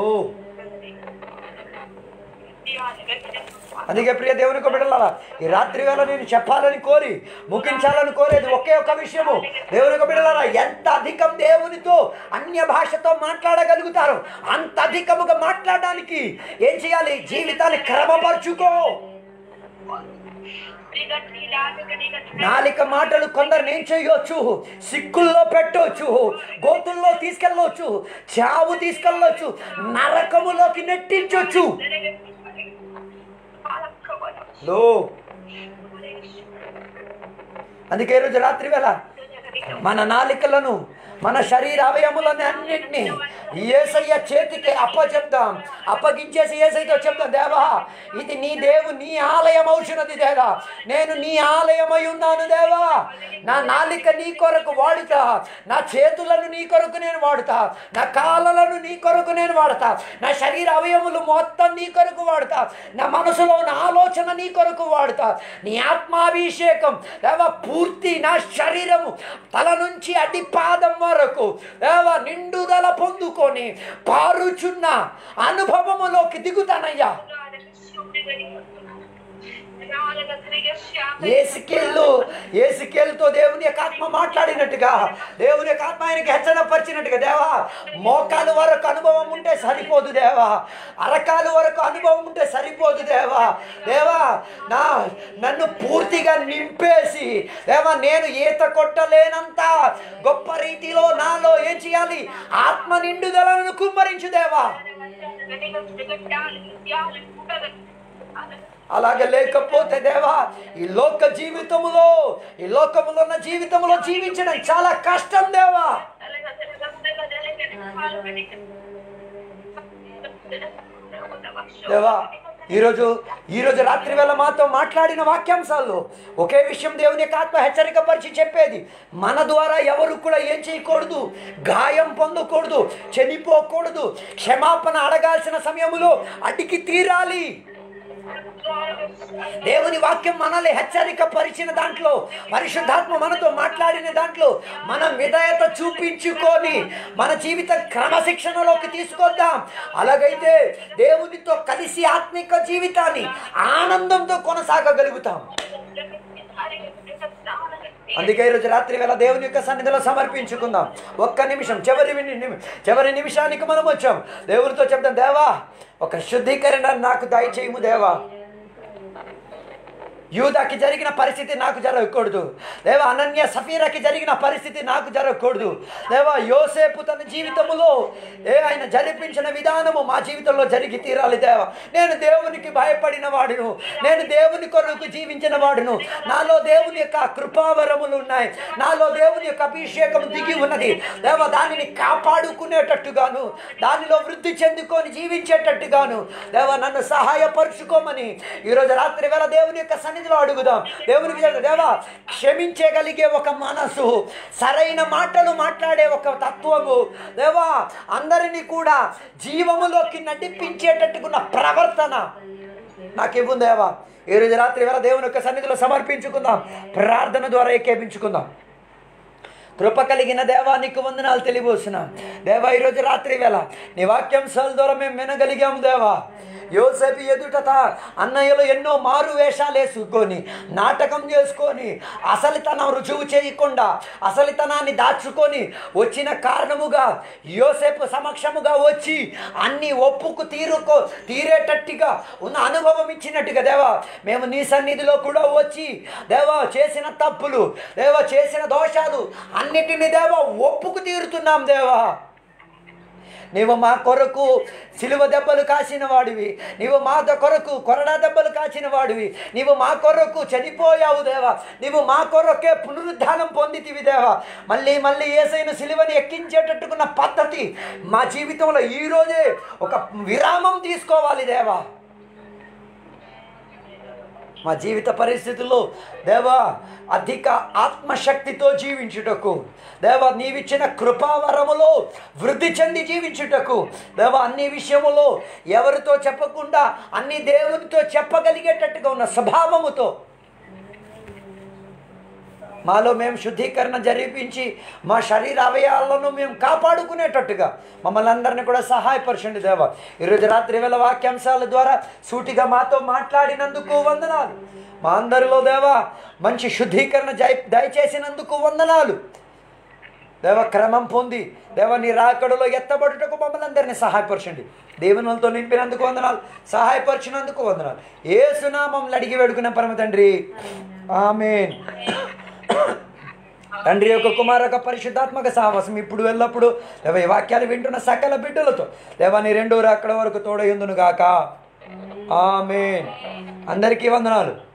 అందుకే ప్రియ దేవునికి బిడ్డలారా ఈ రాత్రి వేళ నేను చెప్పాలని కోరి ముగించాలని కోరేది ఒకే ఒక విషయము దేవునికి బిడ్డలారా ఎంత అధికం దేవునితో అన్య భాషతో మాట్లాడగలుగుతారో అంత అధికముగా మాట్లాడడానికి ఏం చేయాలి జీవితాన్ని క్రమపరుచుకో నాలిక మాటలు కొందరు ఏం చేయొచ్చు సిక్కుల్లో పెట్టవచ్చు గోతుల్లో తీసుకెళ్ళవచ్చు చావు తీసుకెళ్ళవచ్చు నరకములోకి నెట్టించవచ్చు లో అందుకే ఈరోజు రాత్రి వేళ మన నాలికలను మన శరీర అవయములను అన్నింటినీ ఏసయ్య చేతికి అప్పచెప్దాం అప్పగించేసి ఏసైతో చెప్తాం దేవా ఇది నీ దేవు నీ ఆలయం అవుతున్నది దేవా నేను నీ ఆలయమై ఉన్నాను దేవా నా నాలిక నీ కొరకు వాడుతా నా చేతులను నీ కొరకు నేను వాడుతా నా కాళ్ళలను నీ కొరకు నేను వాడతా నా శరీర అవయములు మొత్తం నీ కొరకు వాడుతా నా మనసులో ఉన్న ఆలోచన నీ కొరకు వాడుతా నీ ఆత్మాభిషేకం దేవా పూర్తి నా శరీరము తల నుంచి అడి పాదం వరకు దేవా నిండుదల పొందుకొని పారుచున్న అనుభవములోకి దిగుతానయ్యా ఏసుకెళ్ళు ఏసుకెళ్ళుతో దేవుని యొక్క ఆత్మ మాట్లాడినట్టుగా దేవుని యొక్క ఆత్మ ఆయనకి హెచ్చన పరిచినట్టుగా దేవా మోకాలు వరకు అనుభవం ఉంటే సరిపోదు దేవా అరకాలు వరకు అనుభవం ఉంటే సరిపోదు దేవా దేవా నా నన్ను పూర్తిగా నింపేసి దేవా నేను ఈత కొట్టలేనంత గొప్ప రీతిలో నాలో ఏం చేయాలి ఆత్మ నిండుదలను కుమ్మరించు దేవా అలాగే లేకపోతే దేవా ఈ లోక జీవితములో ఈ లోకములో ఉన్న జీవితంలో జీవించడం చాలా కష్టం దేవా దేవా ఈరోజు ఈరోజు రాత్రి వేళ మాతో మాట్లాడిన వాక్యాంశాల్లో ఒకే విషయం దేవుని యొక్క ఆత్మ హెచ్చరిక పరిచి చెప్పేది మన ద్వారా ఎవరు కూడా ఏం చేయకూడదు గాయం పొందకూడదు చనిపోకూడదు క్షమాపణ అడగాల్సిన సమయంలో అడిగి తీరాలి దేవుని వాక్యం మనల్ని హెచ్చరిక పరిచిన దాంట్లో పరిశుద్ధాత్మ మనతో మాట్లాడిన దాంట్లో మనం విధేయత చూపించుకొని మన జీవిత క్రమశిక్షణలోకి తీసుకొద్దాం అలాగైతే దేవునితో కలిసి ఆత్మిక జీవితాన్ని ఆనందంతో కొనసాగగలుగుతాం అందుకే ఈరోజు రాత్రి వేళ దేవుని యొక్క సన్నిధిలో సమర్పించుకుందాం ఒక్క నిమిషం చివరి విని- నిమి- చివరి నిమిషానికి మనం వచ్చాం దేవునితో చెప్తాం దేవా ఒక శుద్ధీకరణ నాకు దయచేయము దేవా యూదాకి జరిగిన పరిస్థితి నాకు జరగకూడదు దేవా అనన్య సఫీరాకి జరిగిన పరిస్థితి నాకు జరగకూడదు దేవా యోసేపు తన జీవితములో ఏ ఆయన జరిపించిన విధానము మా జీవితంలో జరిగి తీరాలి దేవా నేను దేవునికి భయపడిన వాడును నేను దేవుని కొరకు జీవించిన వాడును నాలో దేవుని యొక్క కృపావరములు ఉన్నాయి నాలో దేవుని యొక్క అభిషేకం దిగి ఉన్నది దేవా దానిని కాపాడుకునేటట్టుగాను దానిలో వృద్ధి చెందుకొని జీవించేటట్టుగాను దేవా నన్ను సహాయపరుచుకోమని ఈరోజు రాత్రి వేళ దేవుని యొక్క సన్నిధిలో అడుగుదాం దేవునికి చెప్తాం, దేవా క్షమించగలిగే ఒక మనసు సరైన మాటలు మాట్లాడే ఒక తత్వము దేవా అందరినీ కూడా జీవములోకి నడిపించేటట్టుకున్న ప్రవర్తన నాకు ఇవ్వు దేవా ఈ రోజు రాత్రి వేళ దేవుని యొక్క సన్నిధిలో సమర్పించుకుందాం ప్రార్థన ద్వారా ఏకేపించుకుందాం కృప కలిగిన దేవా నీకు వందనాలు తెలియబోస్తున్నాం దేవా ఈరోజు రాత్రి వేళ నీ వాక్యాంశాల ద్వారా మేము వినగలిగాము దేవా యోసేపు ఎదుటత అన్నయ్యలు ఎన్నో మారు వేషాలు వేసుకొని నాటకం చేసుకొని అసలితనం రుజువు చేయకుండా అసలితనాన్ని దాచుకొని వచ్చిన కారణముగా యోసేపు సమక్షముగా వచ్చి అన్ని ఒప్పుకు తీరుకో తీరేటట్టుగా ఉన్న అనుభవం ఇచ్చినట్టుగా దేవా మేము నీ సన్నిధిలో కూడా వచ్చి దేవా చేసిన తప్పులు దేవా చేసిన దోషాలు అన్నిటిని దేవా ఒప్పుకు తీరుతున్నాం దేవా నీవు మా కొరకు సిలువ దెబ్బలు కాసిన వాడివి నీవు మా ద- కొరకు కొరడా దెబ్బలు కాచిన వాడివి నీవు మా కొరకు చనిపోయావు దేవా నీవు మా కొరకే పునరుద్ధానం పొందితివి దేవా మళ్ళీ మళ్ళీ ఏసైన సిలువని ఎక్కించేటట్టుకున్న పద్ధతి మా జీవితంలో ఈరోజే ఒక విరామం తీసుకోవాలి దేవా మా జీవిత పరిస్థితుల్లో దేవా అధిక ఆత్మశక్తితో జీవించుటకు దేవా నీవిచ్చిన కృపావరములో వృద్ధి చెంది జీవించుటకు దేవా అన్ని విషయములో ఎవరితో చెప్పకుండా అన్ని దేవునితో చెప్పగలిగేటట్టుగా ఉన్న స్వభావముతో మాలో మేము శుద్ధీకరణ జరిపించి మా శరీర అవయాలను మేము కాపాడుకునేటట్టుగా మమ్మల్ని అందరినీ కూడా సహాయపరచండి దేవా ఈరోజు రాత్రి వేళ వాక్యాంశాల ద్వారా సూటిగా మాతో మాట్లాడినందుకు వందనాలు మా అందరిలో దేవా మంచి శుద్ధీకరణ జై దయచేసినందుకు వందనాలు దేవ క్రమం పొంది దేవ నీ రాకడలో ఎత్తబడుటకు మమ్మల్ని అందరినీ సహాయపరచండి దేవునితో నింపినందుకు వందనాలు సహాయపరిచినందుకు వందనాలు ఏ సునామంలో అడిగి వేడుకున్న పరమ తండ్రి ఆమెన్ తండ్రి యొక్క కుమార యొక్క పరిశుద్ధాత్మక సాహసం ఇప్పుడు ఎల్లప్పుడు దేవ ఈ వాక్యాలు వింటున్న సకల బిడ్డలతో దేవా నీ రెండో అక్కడ వరకు తోడయుందును గాక ఆమెన్ అందరికీ వందనాలు